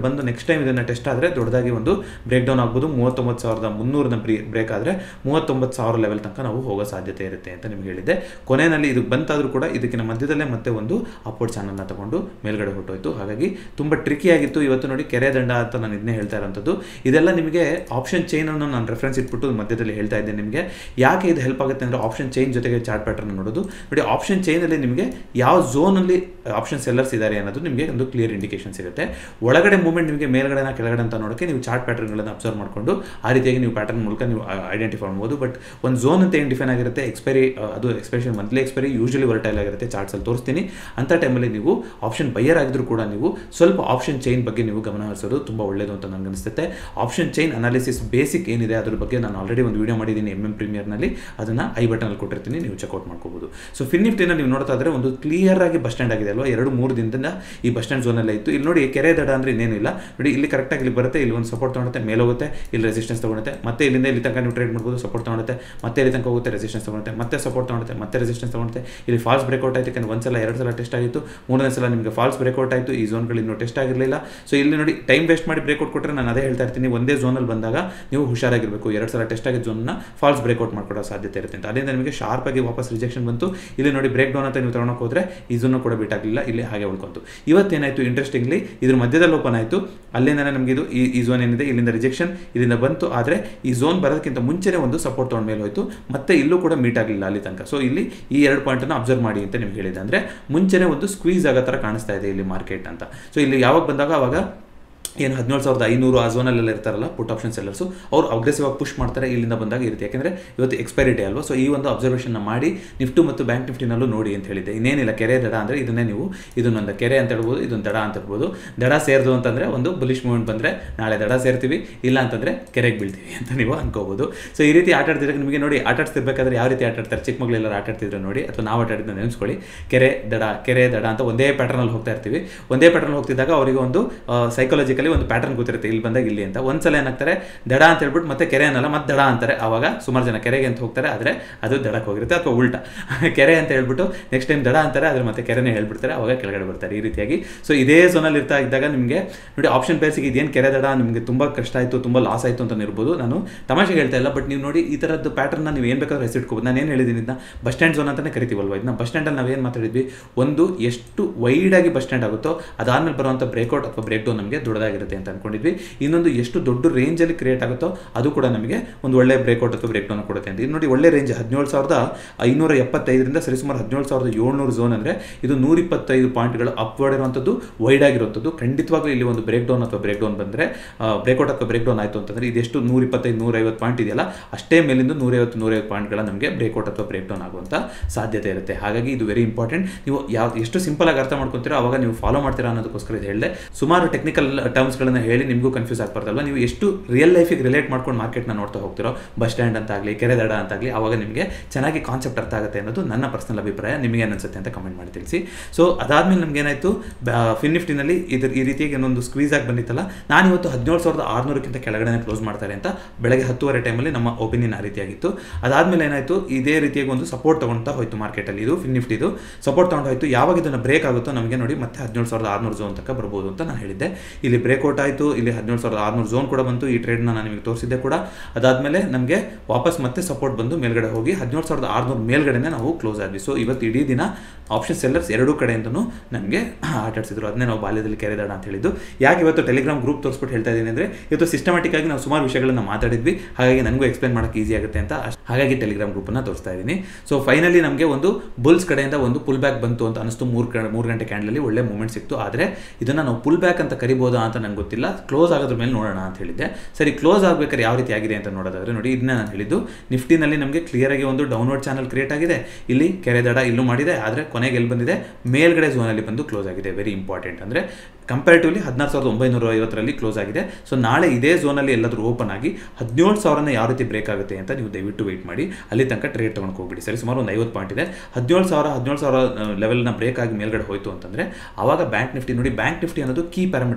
ಬಂದು ನೆಕ್ಸ್ಟ್ ಟೈಮ್ ಇದನ್ನು ಟೆಸ್ಟ್ ಆದರೆ ದೊಡ್ಡದಾಗಿ ಒಂದು ಬ್ರೇಕ್ ಡೌನ್ ಆಗ್ಬೋದು ಮೂವತ್ತೊಂಬತ್ತು ಸಾವಿರದ ಮುನ್ನೂರನ್ನ ಬ್ರೀ ಬ್ರೇಕ್ ಆದರೆ ಮೂವತ್ತೊಂಬತ್ತು ಸಾವಿರ ಲೆವೆಲ್ ತನಕ ನಾವು ಹೋಗೋ ಸಾಧ್ಯತೆ ಇರುತ್ತೆ ಅಂತ ನಿಮ್ಗೆ ಹೇಳಿದ್ದೆ ಕೊನೆಯಲ್ಲಿ ಇದು ಬಂತಾದರೂ ಕೂಡ ಇದಕ್ಕಿಂತ ಮಧ್ಯದಲ್ಲೇ ಮತ್ತೆ ಒಂದು ಅಪ್ವರ್ಡ್ ಚಾನಲ್ನ ತಗೊಂಡು ಮೇಲ್ಗಡೆ ಹೊರಟೋಯ್ತು ಹಾಗಾಗಿ ತುಂಬ ಟ್ರಿಕಿ ಆಗಿತ್ತು ಇವತ್ತು ನೋಡಿ ಕೆರೆ ದಂಡ ಅಂತ ನಾನು ಇದನ್ನೇ ಹೇಳ್ತಾ ಇರೋಂಥದ್ದು ಇದೆಲ್ಲ ನಿಮಗೆ ಆಪ್ಷನ್ ಚೈನನ್ನು ನಾನು ರೆಫರೆನ್ಸ್ ಇಟ್ಬಿಟ್ಟು ಮಧ್ಯದಲ್ಲಿ ಹೇಳ್ತಾ ಇದ್ದೆ ನಿಮಗೆ ಯಾಕೆ ಇದು ಹೆಲ್ಪ್ ಆಗುತ್ತೆ ಅಂದರೆ ಆಪ್ಷನ್ ಚೈನ್ ಜೊತೆಗೆ ಚಾರ್ಟ್ ಪ್ಯಾಟರ್ನ್ ನೋಡೋದು ನೋಡಿ ಆಪ್ಷನ್ ಚೈನಲ್ಲಿ ನಿಮಗೆ ಯಾವ ಝೋನಲ್ಲಿ ಆಪ್ಷನ್ ಸೆಲ್ಲರ್ಸ್ ಇದ್ದಾರೆ ಅನ್ನೋದು ನಿಮಗೆ ಒಂದು ಕ್ಲಿಯರ್ ಇಂಡಿಕೇಶನ್ ಸಿಗುತ್ತೆ ಒಳಗಡೆ ಮೂವ್ಮೆಂಟ್ ನಿಮಗೆ ಮೇಲ್ಗಡೆನ ಕೆಳಗಡೆ ಅಂತ ನೋಡೋಕ್ಕೆ ನೀವು ಚಾರ್ಟ್ ಪ್ಯಾಟರ್ನ್ಗಳನ್ನು ಅಬ್ಸರ್ವ್ ಮಾಡಿಕೊಂಡು ಆ ರೀತಿಯಾಗಿ ನೀವು ಪ್ಯಾಟರ್ನ್ ಮೂಲಕ ನೀವು ಐಡೆಂಟಿಫೈ ಮಾಡ್ಬೋದು ಬಟ್ ಒಂದು ಝೋನ್ ಅಂತ ಏನು ಡಿಫೈನ್ ಆಗಿರುತ್ತೆ ಎಕ್ಸ್ಪೈರಿ ಅದು especially monthly expiry usually volatile ಆಗಿರುತ್ತೆ ಚಾರ್ಟ್ಸಲ್ಲಿ ತೋರಿಸ್ತೀನಿ ಅಂಥ ಟೈಮಲ್ಲಿ ನೀವು ಆಪ್ಷನ್ ಬೈಯರ್ ಆಗಿದ್ರು ಕೂಡ ನೀವು ಸ್ವಲ್ಪ ಆಪ್ಷನ್ ಚೈನ್ ಬಗ್ಗೆ ನೀವು ಗಮನ ಹರಿಸೋದು ತುಂಬ ಒಳ್ಳೆಯದು ಅಂತ ನನಗೆ ಅನಿಸುತ್ತೆ ಆಪ್ಷನ್ ಚೈನ್ ಅನಾಲಿಸಿಸ್ ಬೇಸಿಕ್ ಏನಿದೆ ಅದ್ರ ಬಗ್ಗೆ ನಾನು ಆಲ್ರೆಡಿ ಒಂದು ವಿಡಿಯೋ ಮಾಡಿದ್ದೀನಿ ಎಮ್ ಎಮ್ ಪ್ರೀಮಿಯರ್ನಲ್ಲಿ ಅದನ್ನು ಐ ಬಟನಲ್ಲಿ ಕೊಟ್ಟಿರ್ತೀನಿ ನೀವು ಚೆಕ್ಔಟ್ ಮಾಡ್ಕೋಬೋದು ಸೊ ಫಿನ್ ನಿಫ್ಟಿನ ನೀವು ನೋಡ್ತಾ ಇದ್ರೆ ಒಂದು ಕ್ಲಿಯರ್ ಆಗಿ ಬಸ್ ಸ್ಟ್ಯಾಂಡ್ ಆಗಿದೆ ಅಲ್ವಾ ಎರಡು ಮೂರು ದಿನದಿಂದ ಈ ಬಸ್ ಸ್ಟ್ಯಾಂಡ್ ಝೋನಲ್ಲೇ ಇತ್ತು ಇಲ್ಲಿ ನೋಡಿ ಕೆರೆ ದಡ ಅಂದರೆ ಇನ್ನೇನಿಲ್ಲ ನೋಡಿ ಇಲ್ಲಿ ಕರೆಕ್ಟಾಗಿ ಇಲ್ಲಿ ಬರುತ್ತೆ ಇಲ್ಲಿ ಒಂದು ಸಪೋರ್ಟ್ ತೊಗೊಳುತ್ತೆ ಮೇಲೆ ಹೋಗುತ್ತೆ ಇಲ್ಲಿ ರೆಸಿಸ್ಟೆನ್ಸ್ ತೊಗೊಳುತ್ತೆ ಮತ್ತೆ ಇಲ್ಲಿಂದ ಇಲ್ಲಿ ತನಕ ನೀವು ಟ್ರೇಡ್ ಮಾಡ್ಬೋದು ಸಪೋರ್ಟ್ ತೊಗೊಳುತ್ತೆ ಮತ್ತೆ ಇಲ್ಲಿ ತನಕ ಹೋಗುತ್ತೆ ರೆಸಿಸ್ಟೆನ್ಸ್ ತೊಗೊಳುತ್ತೆ ಮತ್ತೆ ಸಪೋರ್ಟ್ ತೊಗೊಳುತ್ತೆ ಮತ್ತೆ ರೆಸಿಸ್ಟೆನ್ಸ್ ತೊಗೊಳುತ್ತೆ ಇಲ್ಲಿ ಫಾಲ್ಸ್ ಬ್ರೇಕ್ಔಟ್ ಆಯಿತು ಯಾಕಂದ್ರೆ ಒಂದು ಸಲ ಎರಡು ಸಲ ಟೆಸ್ಟ್ ಆಗಿತ್ತು ಮೂರನೇ ಸಲ ನಿಮಗೆ ಫಾಲ್ಸ್ ಬ್ರೇಕ್ಔಟ್ ಆಯಿತು ಈ ಝೋನ್ಗಳು ಇನ್ನೂ ಟೆಸ್ಟ್ ಆಗಿರಲಿಲ್ಲ ಸೊ ಇಲ್ಲಿ ನೋಡಿ ಟೈಮ್ ವೇಸ್ಟ್ ಮಾಡಿ ಬ್ರೇಕ್ಔಟ್ ಕೊಟ್ಟರೆ ನಾನು ಅದೇ ಹೇಳ್ತಾ ಇರ್ತೀನಿ ಒಂದೇ ಝೋನಲ್ಲಿ ಬಂದಾಗ ನೀವು ಹುಷಾರಾಗಿರಬೇಕು ಎರಡು ಸಲ ಟೆಸ್ಟ್ ಆಗಿದ್ದ ಝೋನ್ನ ಫಾಲ್ಸ್ ಬ್ರೇಕ್ಔಟ್ ಮಾಡ್ಕೊಡೋ ಸಾಧ್ಯತೆ ಇರುತ್ತೆ ಅಂತ ಅಲ್ಲಿಂದ ನಿಮಗೆ ಶಾರ್ಪ್ ಆಗಿ ವಾಪಸ್ ರಿಜೆಕ್ಷನ್ ಬಂತು ಇಲ್ಲಿ ನೋಡಿ ಬ್ರೇಕ್ ಡೌನ್ ಅಂತ ನೀವು ತಗೊಳಕ್ಕೆ ಹೋದ್ರೆ ಇದನ್ನು ಕೂಡ ಬಿಟ್ ಆಗಲಿಲ್ಲ ಇಲ್ಲಿ ಹಾಗೆ ಉಳ್ಕೊಂತು ಇವತ್ತೇನಾಯಿತು ಇಂಟ್ರೆಸ್ಟಿಂಗ್ಲಿ ಇದ್ರ ಮಧ್ಯದಲ್ಲಿ ಓಪನ್ ಆಯಿತು ಅಲ್ಲಿಂದನೇ ನಮಗೆ ಇದು ಈ ಈ ಝೋನ್ ಏನಿದೆ ಇಲ್ಲಿಂದ ರಿಜೆಕ್ಷನ್ ಇಲ್ಲಿಂದ ಬಂತು ಆದರೆ ಈ ಝೋನ್ ಬರೋದಕ್ಕಿಂತ ಮುಂಚೆನೇ ಒಂದು ಸಪೋರ್ಟ್ ತೊಗೊಂಡ ಮೇಲೆ ಹೋಯಿತು ಮತ್ತೆ ಇಲ್ಲೂ ಕೂಡ ಮೀಟ್ ಆಗಲಿಲ್ಲ ಅಲ್ಲಿ ತನಕ ಸೊ ಇಲ್ಲಿ ಈ ಎರಡು ಪಾಯಿಂಟನ್ನು ಅಬ್ಸರ್ವ್ ಮಾಡಿ ಅಂತ ನಿಮ್ಗೆ ಹೇಳಿದೆ ಅಂದರೆ ಮುಂಚೆನೇ ಒಂದು ಸ್ಕ್ವೀಸ್ ಆಗೋ ಥರ ಕಾಣಿಸ್ತಾ ಇದೆ ಇಲ್ಲಿ ಮಾರ್ಕೆಟ್ ಅಂತ ಸೊ ಇಲ್ಲಿ ಯಾವಾಗ ಬಂದಾಗ ಅವಾಗ ಏನು ಹದಿನೇಳು ಸಾವಿರದ ಐನೂರು ಆ ಝೋನಲ್ಲೆಲ್ಲ ಇರ್ತಾರಲ್ಲ ಪುಟ್ ಆಪ್ಷನ್ ಸೆಲ್ಲರ್ಸು ಅವ್ರು ಅಗ್ರೆಸಿವ್ ಆಗಿ ಪುಷ್ ಮಾಡ್ತಾರೆ ಇಲ್ಲಿಂದ ಬಂದಾಗ ಇರುತ್ತೆ ಯಾಕೆಂದರೆ ಇವತ್ತು ಎಕ್ಸ್ಪೈರಿ ಡೇ ಅಲ್ವಾ ಸೊ ಈ ಒಂದು ಅಬ್ಸರ್ವೇಷನ್ನ ಮಾಡಿ ನಿಫ್ಟು ಮತ್ತು ಬ್ಯಾಂಕ್ ನಿಫ್ಟಿನಲ್ಲೂ ನೋಡಿ ಅಂತ ಹೇಳಿದ್ದೆ ಇನ್ನೇನಿಲ್ಲ ಕೆರೆ ದಡ ಅಂದರೆ ಇದನ್ನೇ ನೀವು ಇದನ್ನೊಂದು ಕೆರೆ ಅಂತ ಹೇಳ್ಬೋದು ಇದೊಂದು ದಡ ಅಂತ ಹೇಳ್ಬೋದು ದಡ ಸೇರ್ದು ಅಂತಂದರೆ ಒಂದು ಬುಲಿಶ್ ಮೂವ್ಮೆಂಟ್ ಬಂದರೆ ನಾಳೆ ದಡ ಸೇರ್ತೀವಿ ಇಲ್ಲ ಅಂತಂದರೆ ಕೆರೆಗೆ ಬೀಳ್ತೀವಿ ಅಂತ ನೀವು ಅನ್ಕೋಬೋದು ಸೊ ಈ ರೀತಿ ಆಟ ಆಡ್ತಿದ್ರೆ ನಿಮಗೆ ನೋಡಿ ಆಟ ಆಡ್ತಿರ್ಬೇಕಾದ್ರೆ ಯಾವ ರೀತಿ ಆಟ ಆಡ್ತಾರೆ ಚಿಕ್ಕ ಮಕ್ಕಳೆಲ್ಲರೂ ಆಟ ಆಡ್ತಿದ್ರೆ ನೋಡಿ ಅಥವಾ ನಾವು ಆಟ ಆಡಿದ್ನ ನೆನೆಸ್ಕೊಳ್ಳಿ ಕೆರೆ ದಡ ಕೆರೆ ದಡ ಅಂತ ಒಂದೇ ಪ್ಯಾಟರ್ನಲ್ಲಿ ಹೋಗ್ತಾ ಇರ್ತೀವಿ ಒಂದೇ ಪ್ಯಾಟರ್ನ್ ಹೋಗ್ತಿದ್ದಾಗ ಅವರಿಗೆ ಒಂದು ಸೈಕಾಲಜಿಕಲಿ ಒಂದು ಪ್ಯಾಟರ್ನ್ ಗೊತ್ತಿರುತ್ತೆ ಇಲ್ಲಿ ಬಂದಾಗ ಇಲ್ಲಿ ಅಂತ ಒಂದ್ಸಲ ಏನಾಗ್ತಾರೆ ದಡ ಅಂತ ಹೇಳ್ಬಿಟ್ಟು ಮತ್ತೆ ಕೆರೆ ಅನ್ನಲ್ಲ ಮತ್ತೆ ದಡ ಅಂತಾರೆ ಅವಾಗ ಸುಮಾರು ಜನ ಕೆರೆಗೆ ಅಂತ ಹೋಗ್ತಾರೆ ಆದರೆ ಅದು ದಡಕ್ಕೆ ಹೋಗಿರುತ್ತೆ ಅಥವಾ ಉಲ್ಟಾ ಕೆರೆ ಅಂತ ಹೇಳ್ಬಿಟ್ಟು ನೆಕ್ಸ್ಟ್ ಟೈಮ್ ದಡ ಅಂತಾರೆ ಅದ್ರ ಮತ್ತೆ ಕೆರೆನೇ ಹೇಳ್ಬಿಡ್ತಾರೆ ಅವಾಗ ಕೆಳಗಡೆ ಬರ್ತಾರೆ ಈ ರೀತಿಯಾಗಿ ಸೊ ಇದೇ ಝೋನಲ್ಲಿ ಇರ್ತಾ ಇದ್ದಾಗ ನಿಮಗೆ ನೋಡಿ ಆಪ್ಷನ್ ಪೇರ್ಸಿಗೆ ಇದೇನು ಕೆರೆ ದಡ ನಿಮಗೆ ತುಂಬ ಕಷ್ಟ ಆಯಿತು ತುಂಬ ಲಾಸ್ ಆಯಿತು ಅಂತ ಇರ್ಬೋದು ನಾನು ತಮಾಷೆಗೆ ಹೇಳ್ತಾ ಇಲ್ಲ ಬಟ್ ನೀವು ನೋಡಿ ಈ ಥರದ್ದು ಪ್ಯಾಟರ್ನ ನೀವು ಏನು ಬೇಕಾದ್ರೂ ಹೆಸರಿಟ್ಕೋಬೋದು ನಾನು ಏನು ಹೇಳಿದ್ದೀನಿ ಇದನ್ನ ಬಸ್ ಸ್ಟ್ಯಾಂಡ್ ಝೋನ್ ಅಂತಲೇ ಕರಿತೀವಲ್ವ ಇದನ್ನ ಬಸ್ ಸ್ಟ್ಯಾಂಡಲ್ಲಿ ನಾವೇನು ಮಾತಾಡಿದ್ವಿ ಒಂದು ಎಷ್ಟು ವೈಡಾಗಿ ಬಸ್ ಸ್ಟ್ಯಾಂಡ್ ಆಗುತ್ತೋ ಅದಾದ್ಮೇಲೆ ಬರುವಂಥ ಬ್ರೇಕ್ಔಟ್ ಅಥವಾ ಬ್ರೇಕ್ ಡೌನ್ ನಮಗೆ ದೊಡ್ಡದಾಗಿರುತ್ತೆ ಅಂತ ಅನ್ಕೊಂಡಿದ್ವಿ ಇನ್ನೊಂದು ಎಷ್ಟು ದೊಡ್ಡ ರೇಂಜಲ್ಲಿ ಕ್ರಿಯೇಟ್ ಆಗುತ್ತೋ ಅದು ಕೂಡ ನಮಗೆ ಒಂದು ಒಳ್ಳೆ ಬ್ರೇಕ್ಔಟ್ ಅಥವಾ ಬ್ರೇಕ್ ಡೌನ್ ಕೊಡುತ್ತೆ ಅಂತ ಇದು ನೋಡಿ ಒಳ್ಳೆ ರೇಂಜ್ ಹದಿನೇಳು ಸಾವಿರದ ಐನೂರ ಎಪ್ಪತ್ತೈದರಿಂದ ಸರಿಸುಮಾರು ಹದಿನೇಳು ಸಾವಿರದ ಏಳ್ನೂರು ಝೋನ್ ಅಂದರೆ ಇದು ನೂರಿಪ್ಪತ್ತೈದು ಪಾಯಿಂಟ್ಗಳು ಅಪ್ವರ್ಡ್ ಇರುವಂಥದ್ದು ವೈಡ್ ಆಗಿರುವಂಥದ್ದು ಖಂಡಿತವಾಗ್ಲೂ ಇಲ್ಲಿ ಒಂದು ಬ್ರೇಕ್ ಡೌನ್ ಅಥವಾ ಬ್ರೇಕ್ ಡೌನ್ ಬಂದರೆ ಬ್ರೇಕ್ಔಟ್ ಅಥವಾ ಬ್ರೇಕ್ ಡೌನ್ ಆಯಿತು ಅಂತಂದರೆ ಇದೆಷ್ಟು ನೂರಿಪ್ಪತ್ತೈದು ನೂರೈವತ್ತು ಪಾಯಿಂಟ್ ಇದೆಯಲ್ಲ ಅಷ್ಟೇ ಮೇಲಿಂದ ನೂರೈವತ್ತು ನೂರೈವತ್ತು ಪಾಯಿಂಟ್ಗಳ ನಮಗೆ ಬ್ರೇಕ್ಔಟ್ ಅಥವಾ ಬ್ರೇಕ್ ಡೌನ್ ಆಗುವಂಥ ಸಾಧ್ಯತೆ ಇರುತ್ತೆ ಹಾಗಾಗಿ ಇದು ವೆರಿ ಇಂಪಾರ್ಟೆಂಟ್ ನೀವು ಯಾವ ಎಷ್ಟು ಸಿಂಪಲ್ ಆಗಿ ಅರ್ಥ ಮಾಡ್ಕೊತೀರೋ ಅವಾಗ ನೀವು ಫಾಲೋ ಮಾಡ್ತೀರಾ ಅನ್ನೋದಕ್ಕೋಸ್ಕರ ಇದು ಹೇಳಿದೆ ಸುಮಾರು ಟೆಕ್ನಿಕಲ್ ಟರ್ಮ್ಸ್ಗಳನ್ನು ಹೇಳಿ ನಿಮಗೂ ಕನ್ಫ್ಯೂಸ್ ಆಗ್ಬಾರ್ದಲ್ವ ನೀವು ಎಷ್ಟು ರಿಯಲ್ ಲೈಫಿಗೆ ರಿಲೇಟ್ ಮಾಡ್ಕೊಂಡು ಮಾರ್ಕೆಟ್ನ ನೋಡ್ತಾ ಹೋಗ್ತಿರೋ ಬಸ್ ಸ್ಟ್ಯಾಂಡ್ ಅಂತಾಗಲಿ ಕೆರೆ ದಡ ಅಂತಾಗಲಿ ಅವಾಗ ನಿಮಗೆ ಚೆನ್ನಾಗಿ ಕಾನ್ಸೆಪ್ಟ್ ಅರ್ಥ ಆಗುತ್ತೆ ಅನ್ನೋದು ನನ್ನ ಪರ್ಸನಲ್ ಅಭಿಪ್ರಾಯ ನಿಮಗೆ ಅನಿಸುತ್ತೆ ಅಂತ ಕಮೆಂಟ್ ಮಾಡಿ ತಿಳಿಸಿ ಸೊ ಅದಾದಮೇಲೆ ನಮ್ಗೆ ಏನಾಯಿತು ಫಿನ್ ನಿಫ್ಟಿನಲ್ಲಿ ಇದ್ರ ಈ ರೀತಿಯಾಗಿ ಇನ್ನೊಂದು ಸ್ಕ್ವೀಸ್ ಆಗಿ ಬಂದಿತ್ತಲ್ಲ ನಾನು ಇವತ್ತು ಹದಿನೇಳು ಸಾವಿರದ ಆರುನೂರಕ್ಕಿಂತ ಕೆಳಗಡೆ ಕ್ಲೋಸ್ ಮಾಡ್ತಾರೆ ಅಂತ ಬೆಳಗ್ಗೆ ಹತ್ತುವರೆ ಟೈಮಲ್ಲಿ ನಮ್ಮ ಒಪಿನಿಯನ್ ಆ ರೀತಿಯಾಗಿತ್ತು ಅದಾದಮೇಲೆ ಏನಾಯಿತು ಇದೇ ರೀತಿಯಾಗಿ ಒಂದು ಸಪೋರ್ಟ್ ತೊಗೊಳ್ತಾ ಹೋಯ್ತು ಮಾರ್ಕೆಟಲ್ಲಿ ಇದು ಫಿನ್ ನಿಫ್ಟಿದು ಸಪೋರ್ಟ್ ತೊಗೊಂಡು ಹೋಯ್ತು ಯಾವಾಗ ಇದನ್ನು ಬ್ರೇಕ್ ಆಗುತ್ತೋ ನಮಗೆ ನೋಡಿ ಮತ್ತೆ ಹದಿನೇಳು ಸಾವಿರದ ಆರುನೂರು ಝೋನ್ ತನಕ ಬರ್ಬೋದು ಅಂತ ನಾನು ಹೇಳಿದ್ದೆ ಇಲ್ಲಿ ಬ್ರೇಕ್ಔಟ್ ಆಯಿತು ಇಲ್ಲಿ ಹದಿನೇಳು ಸಾವಿರದ ಆರುನೂರು ಝೋನ್ ಕೂಡ ಬಂತು ಈ ಟ್ರೇಡ್ನ ನಾನು ನಿಮಗೆ ತೋರಿಸಿದ್ದೆ ಕೂಡ ಅದಾದಮೇಲೆ ನಮಗೆ ವಾಪಸ್ ಮತ್ತೆ ಸಪೋರ್ಟ್ ಬಂದು ಮೇಲ್ಗಡೆ ಹೋಗಿ ಹದಿನೇಳು ಸಾವಿರದ ಆರುನೂರು ಮೇಲ್ಗಡೆನೇ ನಾವು ಕ್ಲೋಸ್ ಆದ್ವಿ ಸೊ ಇವತ್ತು ಇಡೀ ದಿನ ಆಪ್ಷನ್ ಸೆಲ್ಲರ್ಸ್ ಎರಡೂ ಕಡೆಯಿಂದನೂ ನಮಗೆ ಆಟಾಡ್ಸಿದ್ರು ಅದನ್ನೇ ನಾವು ಬಾಲ್ಯದಲ್ಲಿ ಕೆರೆದಾಡ ಅಂತ ಹೇಳಿದ್ದು ಯಾಕೆ ಇವತ್ತು ಟೆಲಿಗ್ರಾಮ್ ಗ್ರೂಪ್ ತೋರಿಸ್ಬಿಟ್ಟು ಹೇಳ್ತಾ ಇದ್ದೀನಿ ಅಂದರೆ ಇವತ್ತು ಸಿಸ್ಟಮೆಟಿಕ್ ಆಗಿ ನಾವು ಸುಮಾರು ವಿಷಯಗಳನ್ನ ಮಾತಾಡಿದ್ವಿ ಹಾಗಾಗಿ ನನಗೂ ಎಕ್ಸ್ಪ್ಲೇನ್ ಮಾಡೋಕ್ಕೆ ಈಸಿ ಆಗುತ್ತೆ ಅಂತ ಅಷ್ಟ್- ಹಾಗಾಗಿ ಟೆಲಿಗ್ರಾಮ್ ಗ್ರೂಪನ್ನು ತೋರಿಸ್ತಾ ಇದ್ದೀನಿ ಸೊ ಫೈನಲಿ ನಮಗೆ ಒಂದು ಬುಲ್ಸ್ ಕಡೆಯಿಂದ ಒಂದು ಪುಲ್ ಬ್ಯಾಕ್ ಬಂತು ಅಂತ ಅನಿಸ್ತು ಮೂರು ಕ ಮೂರು ಗಂಟೆ ಕ್ಯಾಂಡಲಲ್ಲಿ ಒಳ್ಳೆ ಮೂಮೆಂಟ್ ಸಿಕ್ತು ಆದರೆ ಇದನ್ನು ನಾವು ಪುಲ್ ಬ್ಯಾಕ್ ಅಂತ ಕರಿಬೋದಾ ಅಂತ ನಂಗೆ ಗೊತ್ತಿಲ್ಲ ಕ್ಲೋಸ್ ಆಗೋದ್ರ ಮೇಲೆ ನೋಡೋಣ ಅಂತ ಹೇಳಿದ್ದೆ ಸರಿ ಕ್ಲೋಸ್ ಆಗಬೇಕಾದ್ರೆ ಯಾವ ರೀತಿ ಆಗಿದೆ ಅಂತ ನೋಡೋದಾದ್ರೆ ನೋಡಿ ಇದನ್ನ ನಾನು ಹೇಳಿದ್ದು ನಿಫ್ಟಿನಲ್ಲಿ ನಮಗೆ ಕ್ಲಿಯರ್ ಆಗಿ ಒಂದು ಡೌನ್ವರ್ಡ್ ಚಾನಲ್ ಕ್ರಿಯೇಟ್ ಆಗಿದೆ ಇಲ್ಲಿ ಕೆರೆ ದಡ ಇಲ್ಲೂ ಮಾಡಿದೆ ಆದರೆ ಕೊನೆಗೆ ಎಲ್ಲಿ ಬಂದಿದೆ ಮೇಲ್ಗಡೆ ಝೋನಲ್ಲಿ ಬಂದು ಕ್ಲೋಸ್ ಆಗಿದೆ ವೆರಿ ಇಂಪಾರ್ಟೆಂಟ್ ಅಂದರೆ ಕಂಪೇರಿಟಿವ್ಲಿ ಹದಿನಾರು ಸಾವಿರದ ಒಂಬೈನೂರ ಐವತ್ತರಲ್ಲಿ ಕ್ಲೋಸ್ ಆಗಿದೆ ಸೊ ನಾಳೆ ಇದೇ ಝೋನಲ್ಲಿ ಎಲ್ಲಾದರೂ ಓಪನ್ ಆಗಿ ಹದಿನೇಳು ಸಾವಿರನ ಯಾವ ರೀತಿ ಬ್ರೇಕ್ ಆಗುತ್ತೆ ಅಂತ ನೀವು ದಯವಿಟ್ಟು ವೆಯ್ಟ್ ಮಾಡಿ ಅಲ್ಲಿ ತನಕ ಟ್ರೇಡ್ ತೊಗೊಂಡು ಹೋಗ್ಬಿಡಿ ಸರಿ ಸುಮಾರು ಒಂದು ಐವತ್ತು ಪಾಯಿಂಟ್ ಇದೆ ಹದಿನೇಳು ಸಾವಿರ ಹದಿನೇಳು ಸಾವಿರ ಲೆವೆಲ್ನ ಬ್ರೇಕ್ ಆಗಿ ಮೇಲ್ಗಡೆ ಹೋಯಿತು ಅಂತಂದರೆ ಆವಾಗ ಬ್ಯಾಂಕ್ ನಿಫ್ಟಿ ನೋಡಿ ಬ್ಯಾಂಕ್ ನಿಫ್ಟಿ ಅನ್ನೋದು ಕೀ ಪ್ಯಾರಾಮೀಟರ್ ಆಗುತ್ತೆ ಫಿನ್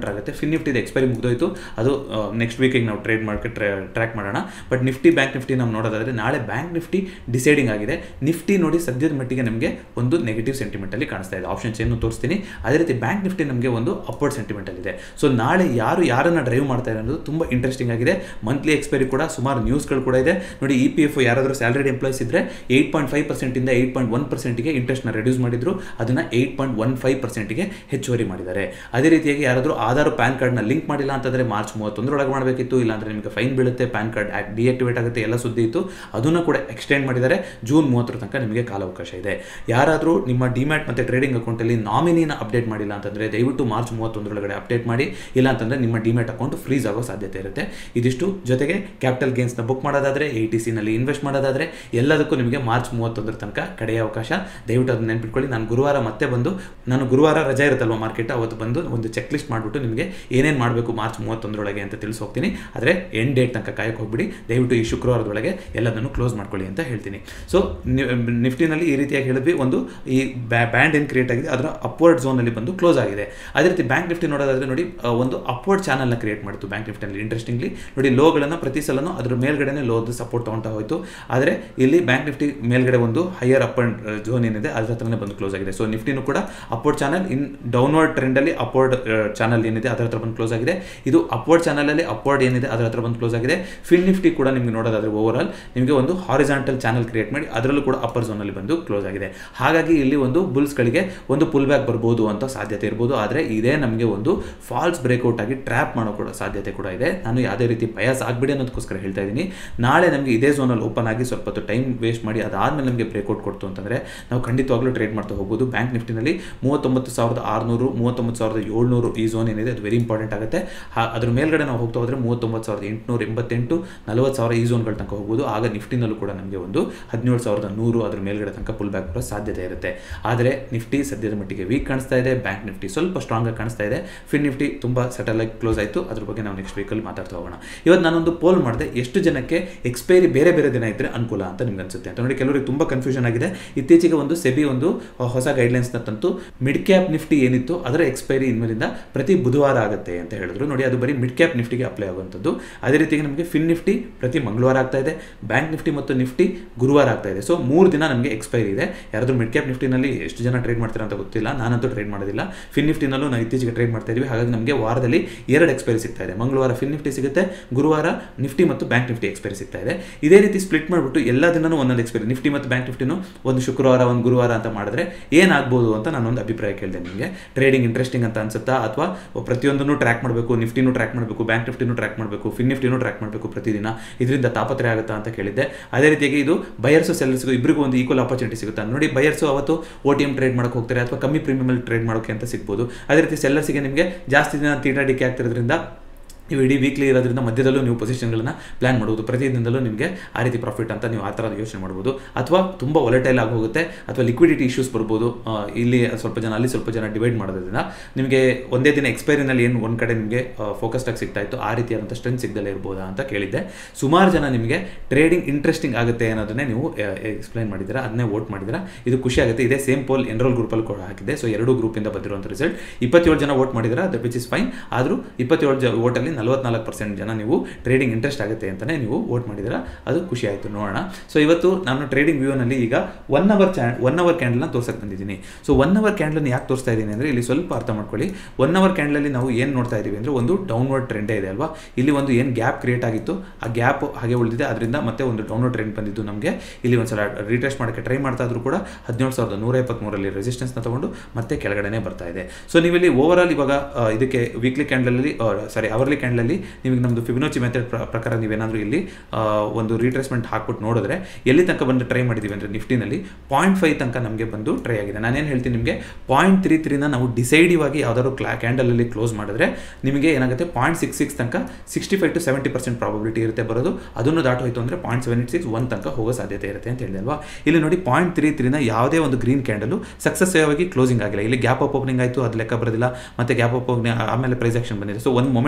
ಫಿನ್ ನಿಫ್ಟಿದು ಎಕ್ಸ್ಪೈರಿ ಮುಗಿದೋಯ್ತು ಅದು ನೆಕ್ಸ್ಟ್ ವೀಕಿಗೆ ನಾವು ಟ್ರೇಡ್ ಮಾಡ್ಕೊಂಡು ಟ್ರ್ಯಾಕ್ ಮಾಡೋಣ ಬಟ್ ನಿಫ್ಟಿ ಬ್ಯಾಂಕ್ ನಿಫ್ಟಿ ನಾವು ನೋಡೋದಾದ್ರೆ ನಾಳೆ ಬ್ಯಾಂಕ್ ನಿಫ್ಟಿ ಡಿಸೈಡಿಂಗ್ ಆಗಿದೆ ನಿಫ್ಟಿ ನೋಡಿ ಸದ್ಯದ ಮಟ್ಟಿಗೆ ನಮಗೆ ಒಂದು ನೆಗೆಟಿವ್ ಸೆಂಟಿಮೆಂಟಲ್ಲಿ ಕಾಣಿಸ್ತಾ ಇದೆ ಆಪ್ಷನ್ಸ್ ಏನು ತೋರಿಸ್ತೀನಿ ಅದೇ ರೀತಿ ಬ್ಯಾಂಕ್ ನಿಫ್ಟಿ ನಮಗೆ ಒಂದು ಅಪ್ವರ್ಡ್ ಸೆಂಟಿಮೆಂಟಲ್ ಇದೆ ಸೊ ನಾಳೆ ಯಾರು ಯಾರನ್ನ ಡ್ರೈವ್ ಮಾಡ್ತಾ ಇದೆ ಅನ್ನೋದು ತುಂಬ ಇಂಟ್ರೆಸ್ಟಿಂಗ್ ಆಗಿದೆ ಮಂತ್ಲಿ ಎಕ್ಸ್ಪೈರಿ ಕೂಡ ಸುಮಾರು ನ್ಯೂಸ್ಗಳು ಕೂಡ ಇದೆ ನೋಡಿ ಇ ಪಿ ಎಫ್ ಯಾರಾದರೂ ಸ್ಯಾಲರಿಡ್ ಎಂಪ್ಲಾಯ್ಸ್ ಇದ್ದರೆ ಏಯ್ಟ್ ಪಾಯಿಂಟ್ ಫೈವ್ ಪರ್ಸೆಂಟಿಂದ ಏಯ್ಟ್ ಪಾಯಿಂಟ್ ಒನ್ ಪರ್ಸೆಂಟಿಗೆ ಇಂಟ್ರೆಸ್ಟ್ನ ರೆಡ್ಯೂಸ್ ಮಾಡಿದ್ರು ಅದನ್ನು ಏಯ್ಟ್ ಪಾಯಿಂಟ್ ಒನ್ ಫೈವ್ ಪರ್ಸೆಂಟಿಗೆ ಹೆಚ್ಚುವರಿ ಮಾಡಿದ್ದಾರೆ ಅದೇ ರೀತಿಯಾಗಿ ಯಾರಾದರೂ ಆಧಾರ್ ಪ್ಯಾನ್ ಕಾರ್ಡ್ನ ಲಿಂಕ್ ಮಾಡಿಲ್ಲ ಅಂತಂದರೆ ಮಾರ್ಚ್ ಮೂವತ್ತೊಂದರೊಳಗೆ ಮಾಡಬೇಕಿತ್ತು ಇಲ್ಲಾಂದರೆ ನಿಮಗೆ ಫೈನ್ ಬೀಳುತ್ತೆ ಪ್ಯಾನ್ ಕಾರ್ಡ್ ಡಿಆಕ್ಟಿವೇಟ್ ಆಗುತ್ತೆ ಎಲ್ಲ ಸುದ್ದಿ ಇತ್ತು ಅದನ್ನು ಕೂಡ ಎಕ್ಸ್ಟೆಂಡ್ ಮಾಡಿದ್ದಾರೆ ಜೂನ್ ಮೂವತ್ತರ ತನಕ ನಿಮಗೆ ಕಾಲಾವಕಾಶ ಇದೆ ಯಾರಾದರೂ ನಿಮ್ಮ ಡಿಮ್ಯಾಟ್ ಮತ್ತು ಟ್ರೇಡಿಂಗ್ ಅಕೌಂಟಲ್ಲಿ ನಾಮಿನಿನ ಅಪ್ಡೇಟ್ ಮಾಡಿಲ್ಲ ಅಂತಂದರೆ ದಯವಿಟ್ಟು ಮಾರ್ಚ್ ಮೂವತ್ತೊಂದರೊಳಗಡೆ ಅಪ್ಡೇಟ್ ಮಾಡಿ ಇಲ್ಲ ಅಂತಂದರೆ ನಿಮ್ಮ ಡಿಮ್ಯಾಟ್ ಅಕೌಂಟ್ ಫ್ರೀಸ್ ಆಗೋ ಸಾಧ್ಯತೆ ಇರುತ್ತೆ ಇದಿಷ್ಟು ಜೊತೆಗೆ ಕ್ಯಾಪಿಟಲ್ ಗೇನ್ಸ್ನ ಬುಕ್ ಮಾಡೋದಾದರೆ ಎ ಟಿ ಸಿನಲ್ಲಿ ಇನ್ವೆಸ್ಟ್ ಮಾಡೋದಾದರೆ ಎಲ್ಲದಕ್ಕೂ ನಿಮಗೆ ಮಾರ್ಚ್ ಮೂವತ್ತೊಂದರ ತನಕ ಕಡೆಯ ಅವಕಾಶ ದಯವಿಟ್ಟು ಅದನ್ನ ನೆನ್ಪಿಟ್ಕೊಳ್ಳಿ ನಾನು ಗುರುವಾರ ಮತ್ತೆ ಬಂದು ನಾನು ಗುರುವಾರ ರಜೆ ಇರುತ್ತಲ್ವ ಮಾರ್ಕೆಟ್ ಅವತ್ತು ಬಂದು ಒಂದು ಚೆಕ್ ಲಿಸ್ಟ್ ಮಾಡಿಬಿಟ್ಟು ನಿಮಗೆ ಏನೇನು ಮಾಡಬೇಕು ಮಾರ್ಚ್ ಮೂವತ್ತೊಂದರೊಳಗೆ ಅಂತ ತಿಳಿಸಿ ಹೋಗ್ತೀನಿ ಆದರೆ ಎಂಡ್ ಡೇಟ್ ತನಕ ಕಾಯಕ್ಕೆ ಹೋಗ್ಬಿಡಿ ದಯವಿಟ್ಟು ಈ ಶುಕ್ರವಾರದೊಳಗೆ ಎಲ್ಲದನ್ನು ಕ್ಲೋಸ್ ಮಾಡ್ಕೊಳ್ಳಿ ಅಂತ ಹೇಳ್ತೀನಿ ಸೊ ನಿಫ್ಟಿನಲ್ಲಿ ಈ ರೀತಿಯಾಗಿ ಹೇಳಿದ್ವಿ ಒಂದು ಈ ಬ್ಯಾಂಡ್ ಏನು ಕ್ರಿಯೇಟ್ ಆಗಿದೆ ಅದರ ಅಪ್ವರ್ಡ್ ಝೋನಲ್ಲಿ ಬಂದು ಕ್ಲೋಸ್ ಆಗಿದೆ ಅದೇ ರೀತಿ ಬ್ಯಾಂಕ್ ನಿಫ್ಟಿ ನೋಡೋದಾದ್ರೆ ನೋಡಿ ಆ, ಒಂದು ಅಪ್ವರ್ಡ್ ಚಾನಲ್ನ ಕ್ರಿಯೇಟ್ ಮಾಡಿತು ಬ್ಯಾಂಕ್ ನಿಫ್ಟಿನಲ್ಲಿ ಇಂಟ್ರೆಸ್ಟಿಂಗ್ಲಿ ನೋಡಿ ಲೋಗಳನ್ನು ಪ್ರತಿ ಸಲನೂ ಅದ್ರ ಮೇಲ್ಗಡೆನೇ ಲೋದು ಸಪೋರ್ಟ್ ತೊಗೊಳ್ತಾ ಹೋಯಿತು ಆದರೆ ಇಲ್ಲಿ ಬ್ಯಾಂಕ್ ನಿಫ್ಟಿ ಮೇಲ್ಗಡೆ ಒಂದು ಹೈಯರ್ ಅಪ್ ಅಂಡ್ ಝೋನ್ ಏನಿದೆ ಅದ್ರ ಹತ್ರನೇ ಬಂದು ಕ್ಲೋಸ್ ಆಗಿದೆ ಸೊ ನಿಫ್ಟಿನೂ ಕೂಡ ಅಪ್ವರ್ಡ್ ಚಾನಲ್ ಇನ್ ಡೌನ್ವರ್ಡ್ ಟ್ರೆಂಡಲ್ಲಿ ಅಪ್ವರ್ಡ್ ಚಾನಲ್ ಏನಿದೆ ಅದರ ಹತ್ರ ಬಂದು ಕ್ಲೋಸ್ ಆಗಿದೆ ಇದು ಅಪ್ವರ್ಡ್ ಚಾನಲಲ್ಲಿ ಅಪ್ವರ್ಡ್ ಏನಿದೆ ಅದರ ಹತ್ರ ಬಂದು ಕ್ಲೋಸ್ ಆಗಿದೆ ಫಿನ್ ನಿಫ್ಟಿ ಕೂಡ ನಿಮಗೆ ನೋಡೋದಾದ್ರೆ ಓವರ್ ಆಲ್ ನಿಮಗೆ ಒಂದು ಹಾರಿಜಾಂಟಲ್ ಚಾನಲ್ ಕ್ರಿಯೇಟ್ ಮಾಡಿ ಅದರಲ್ಲೂ ಕೂಡ ಅಪ್ಪರ್ ಝೋನಲ್ಲಿ ಬಂದು ಕ್ಲೋಸ್ ಆಗಿದೆ ಹಾಗಾಗಿ ಇಲ್ಲಿ ಒಂದು ಬುಲ್ಸ್ಗಳಿಗೆ ಒಂದು ಪುಲ್ ಬ್ಯಾಕ್ ಬರ್ಬೋದು ಅಂತ ಸಾಧ್ಯತೆ ಇರ್ಬೋದು ಆದರೆ ಇದೇ ನಮಗೆ ಒಂದು ಫಾಲ್ಸ್ ಬ್ರೇಕ್ಔಟ್ ಆಗಿ ಟ್ರ್ಯಾಪ್ ಮಾಡೋ ಕೂಡ ಸಾಧ್ಯತೆ ಕೂಡ ಇದೆ ನಾನು ಯಾವುದೇ ರೀತಿ ಬಯಾಸ್ ಆಗಬೇಡಿ ಅನ್ನೋದಕ್ಕೋಸ್ಕರ ಹೇಳ್ತಾ ಇದ್ದೀನಿ ನಾಳೆ ನಮಗೆ ಇದೇ ಝೋನಲ್ಲಿ ಓಪನ್ ಆಗಿ ಸ್ವಲ್ಪ ಹೊತ್ತು ಟೈಮ್ ವೇಸ್ಟ್ ಮಾಡಿ ಅದಾದಮೇಲೆ ನಮಗೆ ಬ್ರೇಕ್ಔಟ್ ಕೊಡ್ತು ಅಂತಂದರೆ ನಾವು ಖಂಡಿತವಾಗ್ಲೂ ಟ್ರೇಡ್ ಮಾಡ್ತಾ ಹೋಗ್ಬೋದು ಬ್ಯಾಂಕ್ ನಿಫ್ಟಿನಲ್ಲಿ ಮೂವತ್ತೊಂಬತ್ತು ಸಾವಿರದ ಆರುನೂರು ಮೂವತ್ತೊಂಬತ್ತು ಸಾವಿರದ ಏಳ್ನೂರು ಈ ಝೋನ್ ಏನಿದೆ ಅದು ವೆರಿ ಇಂಪಾರ್ಟೆಂಟ್ ಆಗುತ್ತೆ ಹಾ- ಅದ್ರ ಮೇಲ್ಗಡೆ ನಾವು ಹೋಗ್ತಾ ಹೋದರೆ ಮೂವತ್ತೊಂಬತ್ತು ಸಾವಿರದ ಎಂಟುನೂರ ಎಂಬತ್ತೆಂಟು ನಲವತ್ತು ಸಾವಿರ ಈ ಝೋನ್ಗಳ ತನಕ ಹೋಗ್ಬೋದು ಆಗ ನಿಫ್ಟಿನಲ್ಲೂ ಕೂಡ ನಮಗೆ ಒಂದು ಹದಿನೇಳು ಸಾವಿರದ ನೂರು ಅದ್ರ ಮೇಲ್ಗಡೆ ತನಕ ಪುಲ್ ಬ್ಯಾಕ್ ಬರೋ ಸಾಧ್ಯತೆ ಇರುತ್ತೆ ಆದರೆ ನಿಫ್ಟಿ ಸದ್ಯದ ಮಟ್ಟಿಗೆ ವೀಕ್ ಕಾಣಿಸ್ತಾ ಇದೆ ಬ್ಯಾಂಕ್ ನಿಫ್ಟಿ ಸ್ವಲ್ಪ ಸ್ಟ್ರಾಂಗ್ ಆಗಿ ಕಾಣಿಸ್ತಾ ಇದೆ ಫಿನ್ ನಿಫ್ಟಿ ತುಂಬ ಸೆಟಲ್ ಆಗಿ ಕ್ಲೋಸ್ ಆಯಿತು ಅದ್ರ ಬಗ್ಗೆ ನಾವು ನೆಕ್ಸ್ಟ್ ವೀಕಲ್ಲಿ ಮಾತಾಡ್ತಾ ಹೋಗೋಣ ಇವತ್ತು ನಾನೊಂದು ಪೋಲ್ ಮಾಡಿದೆ ಎಷ್ಟು ಜನಕ್ಕೆ ಎಕ್ಸ್ಪೈರಿ ಬೇರೆ ಬೇರೆ ದಿನ ಇದ್ದರೆ ಅನುಕೂಲ ಅಂತ ನಿಮ್ಗೆ ಅನ್ಸುತ್ತೆ ಅಂತ ನೋಡಿ ಕೆಲವರಿಗೆ ತುಂಬ ಕನ್ಫ್ಯೂಷನ್ ಆಗಿದೆ ಇತ್ತೀಚೆಗೆ ಒಂದು ಸೆಬಿ ಒಂದು ಆ, ಹೊಸ ಗೈಡ್ಲೈನ್ಸ್ನ ತಂತು ಮಿಡ್ ಕ್ಯಾಪ್ ನಿಫ್ಟಿ ಏನಿತ್ತು ಅದರ ಎಕ್ಸ್ಪೈರಿ ಇನ್ಮೇಲಿಂದ ಪ್ರತಿ ಬುಧವಾರ ಆಗುತ್ತೆ ಅಂತ ಹೇಳಿದ್ರು ನೋಡಿ ಅದು ಬರೀ ಮಿಡ್ ಕ್ಯಾಪ್ ನಿಫ್ಟಿಗೆ ಅಪ್ಲೈ ಆಗುವಂಥದ್ದು ಅದೇ ರೀತಿಯಾಗಿ ನಮಗೆ ಫಿನ್ ನಿಫ್ಟಿ ಪ್ರತಿ ಮಂಗಳವಾರ ಆಗ್ತಾ ಇದೆ ಬ್ಯಾಂಕ್ ನಿಫ್ಟಿ ಮತ್ತು ನಿಫ್ಟಿ ಗುರುವಾರ ಆಗ್ತಾ ಇದೆ ಸೊ ಮೂರು ದಿನ ನಮಗೆ ಎಕ್ಸ್ಪೈರಿ ಇದೆ ಯಾರಾದರೂ ಮಿಡ್ ಕ್ಯಾಪ್ ನಿಫ್ಟಿನಲ್ಲಿ ಎಷ್ಟು ಜನ ಟ್ರೇಡ್ ಮಾಡ್ತಾರೆ ಅಂತ ಗೊತ್ತಿಲ್ಲ ನಾನಂತೂ ಟ್ರೇಡ್ ಮಾಡೋದಿಲ್ಲ ಫಿನ್ ನಿಫ್ಟಿನಲ್ಲೂ ನಾವು ಇತ್ತೀಚೆಗೆ ಟ್ರೇಡ್ ಮಾಡ್ತಾ ಇದೀವಿ ಹಾಗಾಗಿ ನಮಗೆ ವಾರದಲ್ಲಿ ಎರಡು ಎಕ್ಸ್ಪೈರಿ ಸಿಗ್ತಾ ಇದೆ ಮಂಗಳವಾರ ಫಿನ್ ನಿಫ್ಟಿ ಸಿಗುತ್ತೆ ಗುರುವಾರ ನಿಫ್ಟಿ ಮತ್ತು ಬ್ಯಾಂಕ್ ನಿಫ್ಟಿ ಎಕ್ಸ್ಪೈರಿ ಸಿಗ್ತಾ ಇದೆ ಇದೇ ರೀತಿ ಸ್ಪ್ಲಿಟ್ ಮಾಡಿಬಿಟ್ಟು ಎಲ್ಲ ದಿನನೂ ಒಂದೊಂದು ಎಕ್ಸ್ಪೈರಿ ನಿಫ್ಟಿ ಮತ್ತು ಬ್ಯಾಂಕ್ ನಿಫ್ಟಿನೂ ಒಂದು ಶುಕ್ರವಾರ ಒಂದು ಗುರುವಾರ ಅಂತ ಮಾಡಿದ್ರೆ ಏನಾಗ್ಬೋದು ಅಂತ ನಾನೊಂದು ಅಭಿಪ್ರಾಯ ಕೇಳಿದೆ ನಿಮಗೆ ಟ್ರೇಡಿಂಗ್ ಇಂಟ್ರೆಸ್ಟಿಂಗ್ ಅಂತ ಅನ್ಸುತ್ತಾ ಅಥವಾ ಪ್ರತಿಯೊಂದನ್ನು ಟ್ರ್ಯಾಕ್ ಮಾಡಬೇಕು ನಿಫ್ಟಿನೂ ಟ್ರ್ಯಾಕ್ ಮಾಡಬೇಕು ಬ್ಯಾಂಕ್ ನಿಫ್ಟಿನೂ ಟ್ರ್ಯಾಕ್ ಮಾಡಬೇಕು ಫಿನ್ ನಿಫ್ಟಿನೂ ಟ್ರ್ಯಾಕ್ ಮಾಡಬೇಕು ಪ್ರತಿದಿನ ಇದರಿಂದ ತಾಪತ್ರೆ ಆಗುತ್ತಾ ಅಂತ ಕೇಳಿದ್ದೆ ಅದೇ ರೀತಿಯಾಗಿ ಇದು ಬಯರ್ಸು ಸೆಲ್ಲರ್ಸ್ಗೂ ಇಬ್ಬರಿಗೂ ಒಂದು ಈಕ್ವಲ್ ಆಪರ್ಚುನಿಟಿ ಸಿಗುತ್ತೆ ನೋಡಿ ಬಯರ್ಸು ಅವತ್ತು ಓ ಟಿ ಎಮ್ ಟ್ರೇಡ್ ಮಾಡೋಕೆ ಹೋಗ್ತಾರೆ ಅಥವಾ ಕಮ್ಮಿ ಪ್ರೀಮಿಯಮಲ್ಲಿ ಟ್ರೇಡ್ ಮಾಡೋಕೆ ಅಂತ ಸಿಗ್ಬೋದು ಅದೇ ರೀತಿ ಸೆಲ್ಲರ್ಸಿಗೆ ನಿಮಗೆ ಜಾಸ್ತಿ ದಿನ ತೀಟಾ ಡಿಕೆ ಆಗ್ತಿರೋದ್ರಿಂದ ನೀವು ಇಡೀ ವೀಕ್ಲಿ ಇರೋದ್ರಿಂದ ಮಧ್ಯದಲ್ಲೂ ನೀವು ಪೊಸಿಷನ್ಗಳನ್ನ ಪ್ಲಾನ್ ಮಾಡ್ಬೋದು ಪ್ರತಿದಿನದಲ್ಲೂ ನಿಮಗೆ ಆ ರೀತಿ ಪ್ರಾಫಿಟ್ ಅಂತ ನೀವು ಆ ಥರ ಯೋಚನೆ ಮಾಡ್ಬೋದು ಅಥವಾ ತುಂಬ ಒಲೆಟೈಲ್ ಆಗಿ ಹೋಗುತ್ತೆ ಅಥವಾ ಲಿಕ್ವಿಡಿಟಿ ಇಶ್ಯೂಸ್ ಬರ್ಬೋದು ಆ, ಇಲ್ಲಿ ಸ್ವಲ್ಪ ಜನ ಅಲ್ಲಿ ಸ್ವಲ್ಪ ಜನ ಡಿವೈಡ್ ಮಾಡೋದ್ರಿಂದ ನಿಮಗೆ ಒಂದೇ ದಿನ ಎಕ್ಸ್ಪೈರಿನಲ್ಲಿ ಏನು ಒಂದು ಕಡೆ ನಿಮಗೆ ಫೋಕಸ್ಡ್ ಆಗಿ ಸಿಗ್ತಾ ಇತ್ತು ಆ ರೀತಿಯಾದಂಥ ಸ್ಟ್ರೆಂತ್ ಸಿಗದಲ್ಲೇ ಇರ್ಬೋದಾ ಅಂತ ಕೇಳಿದ್ದೆ ಸುಮಾರು ಜನ ನಿಮಗೆ ಟ್ರೇಡಿಂಗ್ ಇಂಟ್ರೆಸ್ಟಿಂಗ್ ಆಗುತ್ತೆ ಅನ್ನೋದನ್ನೇ ನೀವು ಎಕ್ಸ್ಪ್ಲೈನ್ ಮಾಡಿದ್ದೀರಾ ಅದನ್ನೇ ವೋಟ್ ಮಾಡಿದ್ದೀರಾ ಇದು ಖುಷಿ ಆಗುತ್ತೆ ಇದೇ ಸೇಮ್ ಪೋಲ್ ಎನ್ರೋಲ್ ಗ್ರೂಪಲ್ಲಿ ಕೂಡ ಹಾಕಿದೆ ಸೊ ಎರಡು ಗ್ರೂಪಿಂದ ಬಂದಿರುವಂಥ ರಿಸಲ್ಟ್ ಇಪ್ಪತ್ತೇಳು ಜನ ವೋಟ್ ಮಾಡಿದ್ದೀರಾ ದಟ್ ವಿಚ್ ಇಸ್ ಫೈನ್ ಆದರೂ ಇಪ್ಪತ್ತೇಳು ಜ ವೋಟಲ್ಲಿ ನಲವತ್ನಾಲ್ಕು ಪರ್ಸೆಂಟ್ ಜನ ನೀವು ಟ್ರೇಡಿಂಗ್ ಇಂಟ್ರೆಸ್ಟ್ ಆಗುತ್ತೆ ಅಂತಲೇ ನೀವು ವೋಟ್ ಮಾಡಿದ್ದೀರಾ ಅದು ಖುಷಿ ಆಯಿತು ನೋಡೋಣ ಸೊ ಇವತ್ತು ನಾನು ಟ್ರೇಡಿಂಗ್ ವ್ಯೂನಲ್ಲಿ ಈಗ ಒನ್ ಅವರ್ ಚ್ಯಾ ಒನ್ ಅವರ್ ಕ್ಯಾಂಡಲ್ನ ತೋರ್ಸಕ್ಕೆ ಬಂದಿದ್ದೀನಿ ಸೊ ಒನ್ ಅವರ್ ಕ್ಯಾಂಡಲ್ನ ಯಾಕೆ ತೋರಿಸ್ತಾ ಇದ್ದೀನಿ ಅಂದರೆ ಇಲ್ಲಿ ಸ್ವಲ್ಪ ಅರ್ಥ ಮಾಡ್ಕೊಳ್ಳಿ ಒನ್ ಅವರ್ ಕ್ಯಾಂಡಲಲ್ಲಿ ನಾವು ಏನು ನೋಡ್ತಾ ಇದ್ದೀವಿ ಅಂದರೆ ಒಂದು ಡೌನ್ವರ್ಡ್ ಟ್ರೆಂಡೇ ಇದೆ ಅಲ್ವಾ ಇಲ್ಲಿ ಒಂದು ಏನು ಗ್ಯಾಪ್ ಕ್ರಿಯೇಟ್ ಆಗಿತ್ತು ಆ ಗ್ಯಾಪ್ ಹಾಗೆ ಉಳಿದಿದೆ ಅದರಿಂದ ಮತ್ತೆ ಒಂದು ಡೌನ್ವರ್ಡ್ ಟ್ರೆಂಡ್ ಬಂದಿದ್ದು ನಮಗೆ ಇಲ್ಲಿ ಒಂದ್ಸಲ ರೀಟೆಸ್ಟ್ ಮಾಡೋಕ್ಕೆ ಟ್ರೈ ಮಾಡ್ತಾ ಇದ್ರು ಕೂಡ ಹದಿನೇಳು ಸಾವಿರದ ನೂರ ಎಪ್ಪತ್ಮೂರಲ್ಲಿ ರೆಸಿಸ್ಟೆನ್ಸ್ನ ತಗೊಂಡು ಮತ್ತೆ ಕೆಳಗಡೆನೇ ಬರ್ತಾ ಇದೆ ಸೊ ನೀವಿಲ್ಲಿ ಓವರ್ ಆಲ್ ಇವಾಗ ಆ, ಇದಕ್ಕೆ ವೀಕ್ಲಿ ಕ್ಯಾಂಡಲಲ್ಲಿ ಸಾರಿ ಅವರ್ಲಿ ಕ್ಯಾಂಡಲಲ್ಲಿ ನಿಮಗೆ ನಮ್ಮದು ಫಿಬಿನೋಚಿ ಮೆಥಡ್ ಪ್ರಕಾರ ನೀವೇನಾದರೂ ಇಲ್ಲಿ ಆ, ಒಂದು ರೀಟ್ರೇಸ್ಮೆಂಟ್ ಹಾಕ್ಬಿಟ್ಟು ನೋಡಿದ್ರೆ ಎಲ್ಲಿ ತನಕ ಬಂದು ಟ್ರೈ ಮಾಡಿದ್ದೀವಿ ಅಂದರೆ ನಿಫ್ಟಿನಲ್ಲಿ ಪಾಯಿಂಟ್ ಫೈವ್ ತನಕ ನಮಗೆ ಬಂದು ಟ್ರೈ ಆಗಿದೆ ನಾನೇನು ಹೇಳ್ತೀನಿ ನಿಮಗೆ ಪಾಯಿಂಟ್ ತ್ರೀ ತ್ರೀನ ನಾವು ಡಿಸೈಡಿವ್ ಆಗಿ ಯಾವ್ದಾದ್ರು ಕ್ಲಾ ಕ್ಯಾಂಡಲಲ್ಲಿ ಕ್ಲೋಸ್ ಮಾಡಿದ್ರೆ ನಿಮಗೆ ಏನಾಗುತ್ತೆ ಪಾಯಿಂಟ್ ಸಿಕ್ಸ್ ಸಿಕ್ಸ್ ತನಕ sixty five to seventy percent probability ಇರುತ್ತೆ ಬರೋದು ಅದನ್ನು ದಾಟ ಹೋಯ್ತು ಅಂದರೆ ಪಾಯಿಂಟ್ ಸೆವೆನ್ ಸಿಕ್ಸ್ ಒನ್ ತನಕ ಹೋಗೋ ಸಾಧ್ಯತೆ ಇರುತ್ತೆ ಅಂತ ಹೇಳಿದೆ ಅಲ್ವಾ ಇಲ್ಲಿ ನೋಡಿ ಪಾಯಿಂಟ್ ತ್ರೀ ತ್ರೀನ ಯಾವುದೇ ಒಂದು ಗ್ರೀನ್ ಕ್ಯಾಂಡಲು ಸಕ್ಸಸ್ ಆಗಿ ಕ್ಲೋಸಿಂಗ್ ಆಗಿಲ್ಲ ಇಲ್ಲಿ ಗ್ಯಾಪ್ ಅಪ್ ಓಪನಿಂಗ್ ಆಯಿತು ಅದು ಲೆಕ್ಕ ಬರೋದಿಲ್ಲ ಮತ್ತೆ ಗ್ಯಾಪ್ ಅಪ್ ಓಪನಿಂಗ್ ಆಮೇಲೆ ಪ್ರೈಸ್ ಆಕ್ಷನ್ ಬಂದಿದೆ ಸೊ ಒಂದು ಮೊಮೆಂಟಮಲ್ಲಿ ನಿಮಗೆ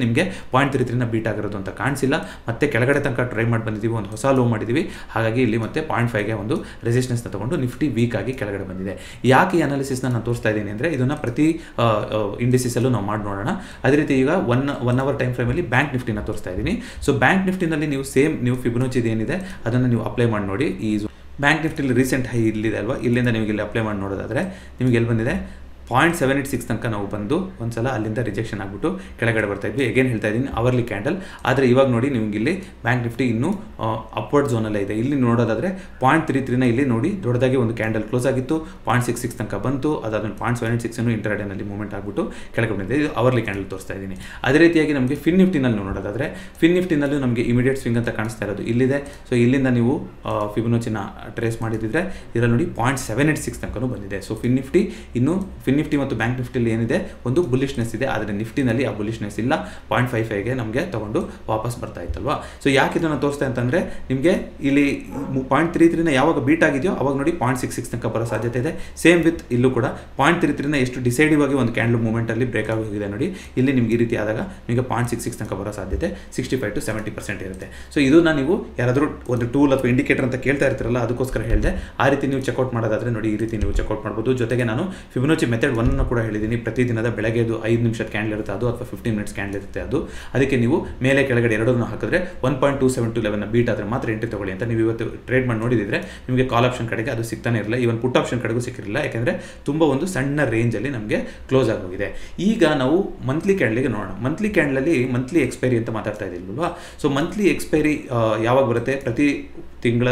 ನಿಮಗೆ ಪಾಯಿಂಟ್ ತ್ರೀ ತ್ರೀನ ಬೀಟ್ ಆಗಿರೋದು ಅಂತ ಕಾಣಿಸಿಲ್ಲ ಮತ್ತೆ ಕೆಳಗಡೆ ತನಕ ಟ್ರೈ ಮಾಡಿ ಬಂದಿದ್ದೀವಿ ಒಂದು ಹೊಸ ಲೋ ಮಾಡಿದ್ದೀವಿ ಹಾಗಾಗಿ ಇಲ್ಲಿ ಮತ್ತೆ ಪಾಯಿಂಟ್ ಫೈವ್ಗೆ ಒಂದು ರೆಸಿಸ್ಟೆನ್ಸ್ನ ತಗೊಂಡು ನಿಫ್ಟಿ ವೀಕ್ ಆಗಿ ಕೆಳಗಡೆ ಬಂದಿದೆ ಯಾಕೆ ಈ ಅನಾಲಿಸಿಸ್ನ ನಾನು ತೋರಿಸ್ತಾ ಇದ್ದೀನಿ ಅಂದರೆ ಇದನ್ನು ಪ್ರತಿ ಇಂಡಿಸಿಸಲ್ಲೂ ನಾವು ಮಾಡಿ ನೋಡೋಣ ಅದೇ ರೀತಿ ಈಗ ಒನ್ ಒನ್ ಅವರ್ ಟೈಮ್ ಫ್ರೇಮಲ್ಲಿ ಬ್ಯಾಂಕ್ ನಿಫ್ಟಿನ ತೋರಿಸ್ತಾ ಇದ್ದೀನಿ ಸೊ ಬ್ಯಾಂಕ್ ನಿಫ್ಟಿನಲ್ಲಿ ನೀವು ಸೇಮ್ ನೀವು ಫಿಬ್ನೋಚಿದ್ ಏನಿದೆ ಅದನ್ನು ನೀವು ಅಪ್ಲೈ ಮಾಡಿ ನೋಡಿ ಈ ಬ್ಯಾಂಕ್ ನಿಫ್ಟಿಲಿ ರೀಸೆಂಟ್ ಹೈ ಇಲ್ಲಿದೆ ಅಲ್ವಾ ಇಲ್ಲಿಂದ ನಿಮಗೆ ಇಲ್ಲಿ ಅಪ್ಲೈ ಮಾಡಿ ನೋಡೋದಾದರೆ ನಿಮಗೆ ಎಲ್ಲಿ ಬಂದಿದೆ ಪಾಯಿಂಟ್ ಸೆವೆನ್ ಏಟ್ ಸಿಕ್ಸ್ ತನಕ ನಾವು ಬಂದು ಒಂದ್ಸಲ ಅಲ್ಲಿಂದ ರಿಜೆಕ್ಷನ್ ಆಗಿಬಿಟ್ಟು ಕೆಳಗಡೆ ಬರ್ತಾ ಇದ್ವಿ ಎಗೇನ್ ಹೇಳ್ತಾ ಇದ್ದೀನಿ ಅವರ್ಲಿ ಕ್ಯಾಂಡಲ್ ಆದರೆ ಇವಾಗ ನೋಡಿ ನಿಮ್ಗೆ ಇಲ್ಲಿ ಬ್ಯಾಂಕ್ ನಿಫ್ಟಿ ಇನ್ನೂ ಅಪ್ವರ್ಡ್ ಝೋನಲ್ಲೇ ಇದೆ ಇಲ್ಲಿ ನೋಡೋದಾದರೆ ಪಾಯಿಂಟ್ ತ್ರೀ ತ್ರೀನ ಇಲ್ಲಿ ನೋಡಿ ದೊಡ್ಡದಾಗಿ ಒಂದು ಕ್ಯಾಂಡಲ್ ಕ್ಲೋಸ್ ಆಗಿತ್ತು ಪಾಯಿಂಟ್ ಸಿಕ್ಸ್ ಸಿಕ್ಸ್ ತನಕ ಬಂತು ಅದಾದ್ಮೇಲೆ ಪಾಯಿಂಟ್ ಸೆವೆನ್ ಏಟ್ ಸಿಕ್ಸನ್ನು ಇಂಟರ್ಡೇನಲ್ಲಿ ಮೂವ್ಮೆಂಟ್ ಆಗಿಬಿಟ್ಟು ಕೆಳಗಡೆ ಬಂದಿದೆ ಇದು ಅವರ್ಲಿ ಕ್ಯಾಂಡಲ್ ತೋರಿಸ್ತಾ ಇದ್ದೀನಿ ಅದೇ ರೀತಿಯಾಗಿ ನಮಗೆ ಫಿನ್ ನಿಫ್ಟಿನಲ್ಲಿ ನೋಡೋದಾದರೆ ಫಿನ್ ನಿಫ್ಟಿನಲ್ಲೂ ನಮಗೆ ಇಮಿಡಿಯೇಟ್ ಸ್ವಿಂಗ್ ಅಂತ ಕಾಣಿಸ್ತಾ ಇರೋದು ಇಲ್ಲಿದೆ ಸೊ ಇಲ್ಲಿಂದ ನೀವು ಫಿಬ್ನೋಚಿನ ಟ್ರೇಸ್ ಮಾಡಿದ್ರೆ ಇದರಲ್ಲಿ ನೋಡಿ ಪಾಯಿಂಟ್ ಸೆವೆನ್ ಏಟ್ ಸಿಕ್ಸ್ ತನಕ ಬಂದಿದೆ ಸೊ ಫಿನ್ ನಿಫ್ಟಿ ಇನ್ನು ಫಿನ್ ನಿಫ್ಟಿ ಮತ್ತು ಬ್ಯಾಂಕ್ ನಿಫ್ಟಿಲಿ ಏನಿದೆ ಒಂದು ಬುಲಿಶ್ನೆಸ್ ಇದೆ ಆದರೆ ನಿಫ್ಟಿನಲ್ಲಿ ಆ ಬುಲಿಶ್ನೆಸ್ ಇಲ್ಲ ಪಾಯಿಂಟ್ ಫೈವ್ ಫೈವ್ಗೆ ನಮಗೆ ತಗೊಂಡು ವಾಪಸ್ ಬರ್ತಾ ಇತ್ತಲ್ವಾ ಸೊ ಯಾಕೆ ಇದನ್ನು ತೋರಿಸ್ತಾ ಅಂತಂದರೆ ನಿಮಗೆ ಇಲ್ಲಿ ಪಾಯಿಂಟ್ ತ್ರೀ ತ್ರೀನ ಯಾವಾಗ ಬೀಟ್ ಆಗಿದೆಯೋ ಅವಾಗ ನೋಡಿ ಪಾಯಿಂಟ್ ಸಿಕ್ಸ್ ಸಿಕ್ಸ್ ತನಕ ಬರೋ ಸಾಧ್ಯತೆ ಇದೆ ಸೇಮ್ ವಿತ್ ಇಲ್ಲೂ ಕೂಡ ಪಾಯಿಂಟ್ ತ್ರೀ ತ್ರೀನ ಎಷ್ಟು ಡಿಸೈಡಿವ್ ಆಗಿ ಒಂದು ಕ್ಯಾಂಡಲ್ ಮೂವ್ಮೆಂಟಲ್ಲಿ ಬ್ರೇಕ್ ಆಗಿ ಹೋಗಿದೆ ನೋಡಿ ಇಲ್ಲಿ ನಿಮ್ಗೆ ಈ ರೀತಿ ಆದಾಗ ನಿಮಗೆ ಪಾಯಿಂಟ್ ಸಿಕ್ಸ್ ಸಿಕ್ಸ್ ತನಕ ಬರೋ ಸಾಧ್ಯತೆ sixty five to seventy percent ಇರುತ್ತೆ ಸೊ ಇದನ್ನ ನೀವು ಯಾರಾದರೂ ಒಂದು ಟೂಲ್ ಅಥವಾ ಇಂಡಿಕೇಟರ್ ಅಂತ ಕೇಳ್ತಾ ಇರ್ತೀರಲ್ಲ ಅದಕ್ಕೋಸ್ಕರ ಹೇಳಿದೆ ಆ ರೀತಿ ನೀವು ಚೆಕ್ಔಟ್ ಮಾಡೋದಾದ್ರೆ ನೋಡಿ ಈ ರೀತಿ ನೀವು ಚೆಕ್ಔಟ್ ಮಾಡ್ಬೋದು ಜೊತೆಗೆ ನಾನು ಫಿಬ್ನೋಚಿ ಮೆಥಡ್ ಒನ್ ಕೂಡ ಹೇಳಿದ್ದೀನಿ ಪ್ರತಿದಿನದ ಬೆಳಗ್ಗೆದು ಐದು ನಿಮಿಷದ ಕ್ಯಾಂಡಲ್ ಇರುತ್ತೆ ಅದು ಅಥವಾ ಫಿಫ್ಟೀನ್ ಮಿನಿಟ್ಸ್ ಕ್ಯಾಂಡಲ್ ಇರುತ್ತೆ ಅದು ಅದಕ್ಕೆ ನೀವು ಮೇಲೆ ಕೆಳಗಡೆ ಎರಡನ್ನು ಹಾಕಿದ್ರೆ one point two seven to eleven beat ಆದರೆ ಮಾತ್ರ ಎಂಟ್ರಿ ತಗೊಳ್ಳಿ ಅಂತ ನೀವು ಇವತ್ತು ಟ್ರೇಡ್ ಮಾಡಿ ನೋಡಿದ್ರೆ ನಿಮಗೆ ಕಾಲ್ ಆಪ್ಷನ್ ಕಡೆಗೆ ಅದು ಸಿಗ್ತಾನೆ ಇರಲಿಲ್ಲ ಇವನ್ ಪುಟ್ ಆಪ್ಷನ್ ಕಡೆಗೂ ಸಿಕ್ಕಿರಲಿಲ್ಲ ಯಾಕೆಂದರೆ ತುಂಬ ಒಂದು ಸಣ್ಣ ರೇಂಜಲ್ಲಿ ನಮಗೆ ಕ್ಲೋಸ್ ಆಗೋಗಿದೆ ಈಗ ನಾವು ಮಂತ್ಲಿ ಕ್ಯಾಂಡಲಿಗೆ ನೋಡೋಣ ಮಂತ್ಲಿ ಕ್ಯಾಂಡಲಲ್ಲಿ ಮಂತ್ಲಿ ಎಕ್ಸ್ಪೈರಿ ಅಂತ ಮಾತಾಡ್ತಾ ಇದ್ದೀಲ್ವಾ ಸೊ ಮಂತ್ಲಿ ಎಕ್ಸ್ಪೈರಿ ಯಾವಾಗ ಬರುತ್ತೆ ಪ್ರತಿ ತಿಂಗಳ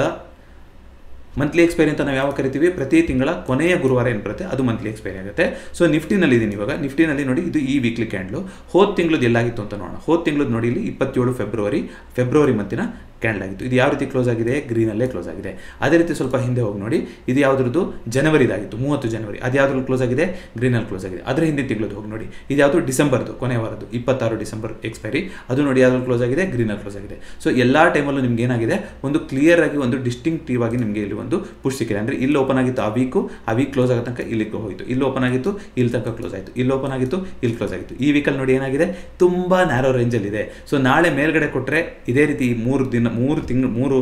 ಮಂತ್ಲಿ ಎಕ್ಸ್ಪೈರಿ ಅಂತ ನಾವು ಯಾವಾಗ ಕರಿತೀವಿ ಪ್ರತಿ ತಿಂಗಳ ಕೊನೆಯ ಗುರುವಾರ ಏನು ಬರುತ್ತೆ ಅದು ಮಂತ್ಲಿ ಎಕ್ಸ್ಪೈರಿ ಆಗುತ್ತೆ ಸೊ ನಿಫ್ಟಿನಲ್ಲಿ ಇದೀನಿ ಇವಾಗ ನಿಫ್ಟಿನಲ್ಲಿ ನೋಡಿ ಇದು ಈ ವೀಕ್ಲಿ ಕ್ಯಾಂಡ್ಲು ಹೋದ ತಿಂಗಳದ್ದು ಎಲ್ಲಾಗಿತ್ತು ಅಂತ ನೋಡೋಣ ಹೋದ ತಿಂಗಳದ್ದು ನೋಡಿ ಇಲ್ಲಿ ಇಪ್ಪತ್ತೇಳು ಫೆಬ್ರವರಿ ಫೆಬ್ರವರಿ ಮಂತಿನ ಕ್ಯಾಂಡಲ್ ಆಗಿತ್ತು ಇದು ಯಾವ ರೀತಿ ಕ್ಲೋಸ್ ಆಗಿದೆ ಗ್ರೀನಲ್ಲೇ ಕ್ಲೋಸ್ ಆಗಿದೆ ಅದೇ ರೀತಿ ಸ್ವಲ್ಪ ಹಿಂದೆ ಹೋಗಿ ನೋಡಿ ಇದು ಯಾವುದ್ರದ್ದು ಜನವರಿದಾಗಿತ್ತು ಮೂವತ್ತು ಜನವರಿ ಅದು ಯಾವ್ದ್ರಲ್ಲಿ ಕ್ಲೋಸ್ ಆಗಿದೆ ಗ್ರೀನಲ್ಲಿ ಕ್ಲೋಸ್ ಆಗಿದೆ ಅದರ ಹಿಂದೆ ತಿಂಗಳದ್ದು ಹೋಗಿ ನೋಡಿ ಇದು ಯಾವುದು ಡಿಸೆಂಬರ್ದು ಕೊನೆ ವಾರದ್ದು ಇಪ್ಪತ್ತಾರು ಡಿಸೆಂಬರ್ ಎಕ್ಸ್ಪೈರಿ ಅದು ನೋಡಿ ಯಾವ್ದ್ರಲ್ಲಿ ಕ್ಲೋಸ್ ಆಗಿದೆ ಗ್ರೀನಲ್ಲಿ ಕ್ಲೋಸ್ ಆಗಿದೆ ಸೊ ಎಲ್ಲ ಟೈಮಲ್ಲೂ ನಿಮ್ಗೆ ಏನಾಗಿದೆ ಒಂದು ಕ್ಲಿಯರ್ ಆಗಿ ಒಂದು ಡಿಸ್ಟಿಂಕ್ಟಿವ್ ಆಗಿ ನಿಮಗೆ ಇಲ್ಲಿ ಒಂದು ಪುಷ್ ಸಿಕ್ಕಿದೆ ಅಂದರೆ ಇಲ್ಲಿ ಓಪನ್ ಆಗಿತ್ತು ಆ ವೀಕು ಆ ವೀಕ್ ಕ್ಲೋಸ್ ಆಗೋ ತನಕ ಇಲ್ಲಿ ಹೋಯಿತು ಇಲ್ಲಿ ಓಪನ್ ಆಗಿತ್ತು ಇಲ್ಲಿ ತನಕ ಕ್ಲೋಸ್ ಆಯಿತು ಇಲ್ಲಿ ಓಪನ್ ಆಗಿತ್ತು ಇಲ್ಲಿ ಕ್ಲೋಸ್ ಆಗಿತ್ತು ಈ ವೀಕಲ್ಲಿ ನೋಡಿ ಏನಾಗಿದೆ ತುಂಬ ನ್ಯಾರೋ ರೇಂಜಲ್ಲಿದೆ ಸೊ ನಾಳೆ ಮೇಲ್ಗಡೆ ಕೊಟ್ಟರೆ ಇದೇ ರೀತಿ ಈ ಮೂರು ದಿನ ಮೂರು ತಿಂಗಳು ಮೂರು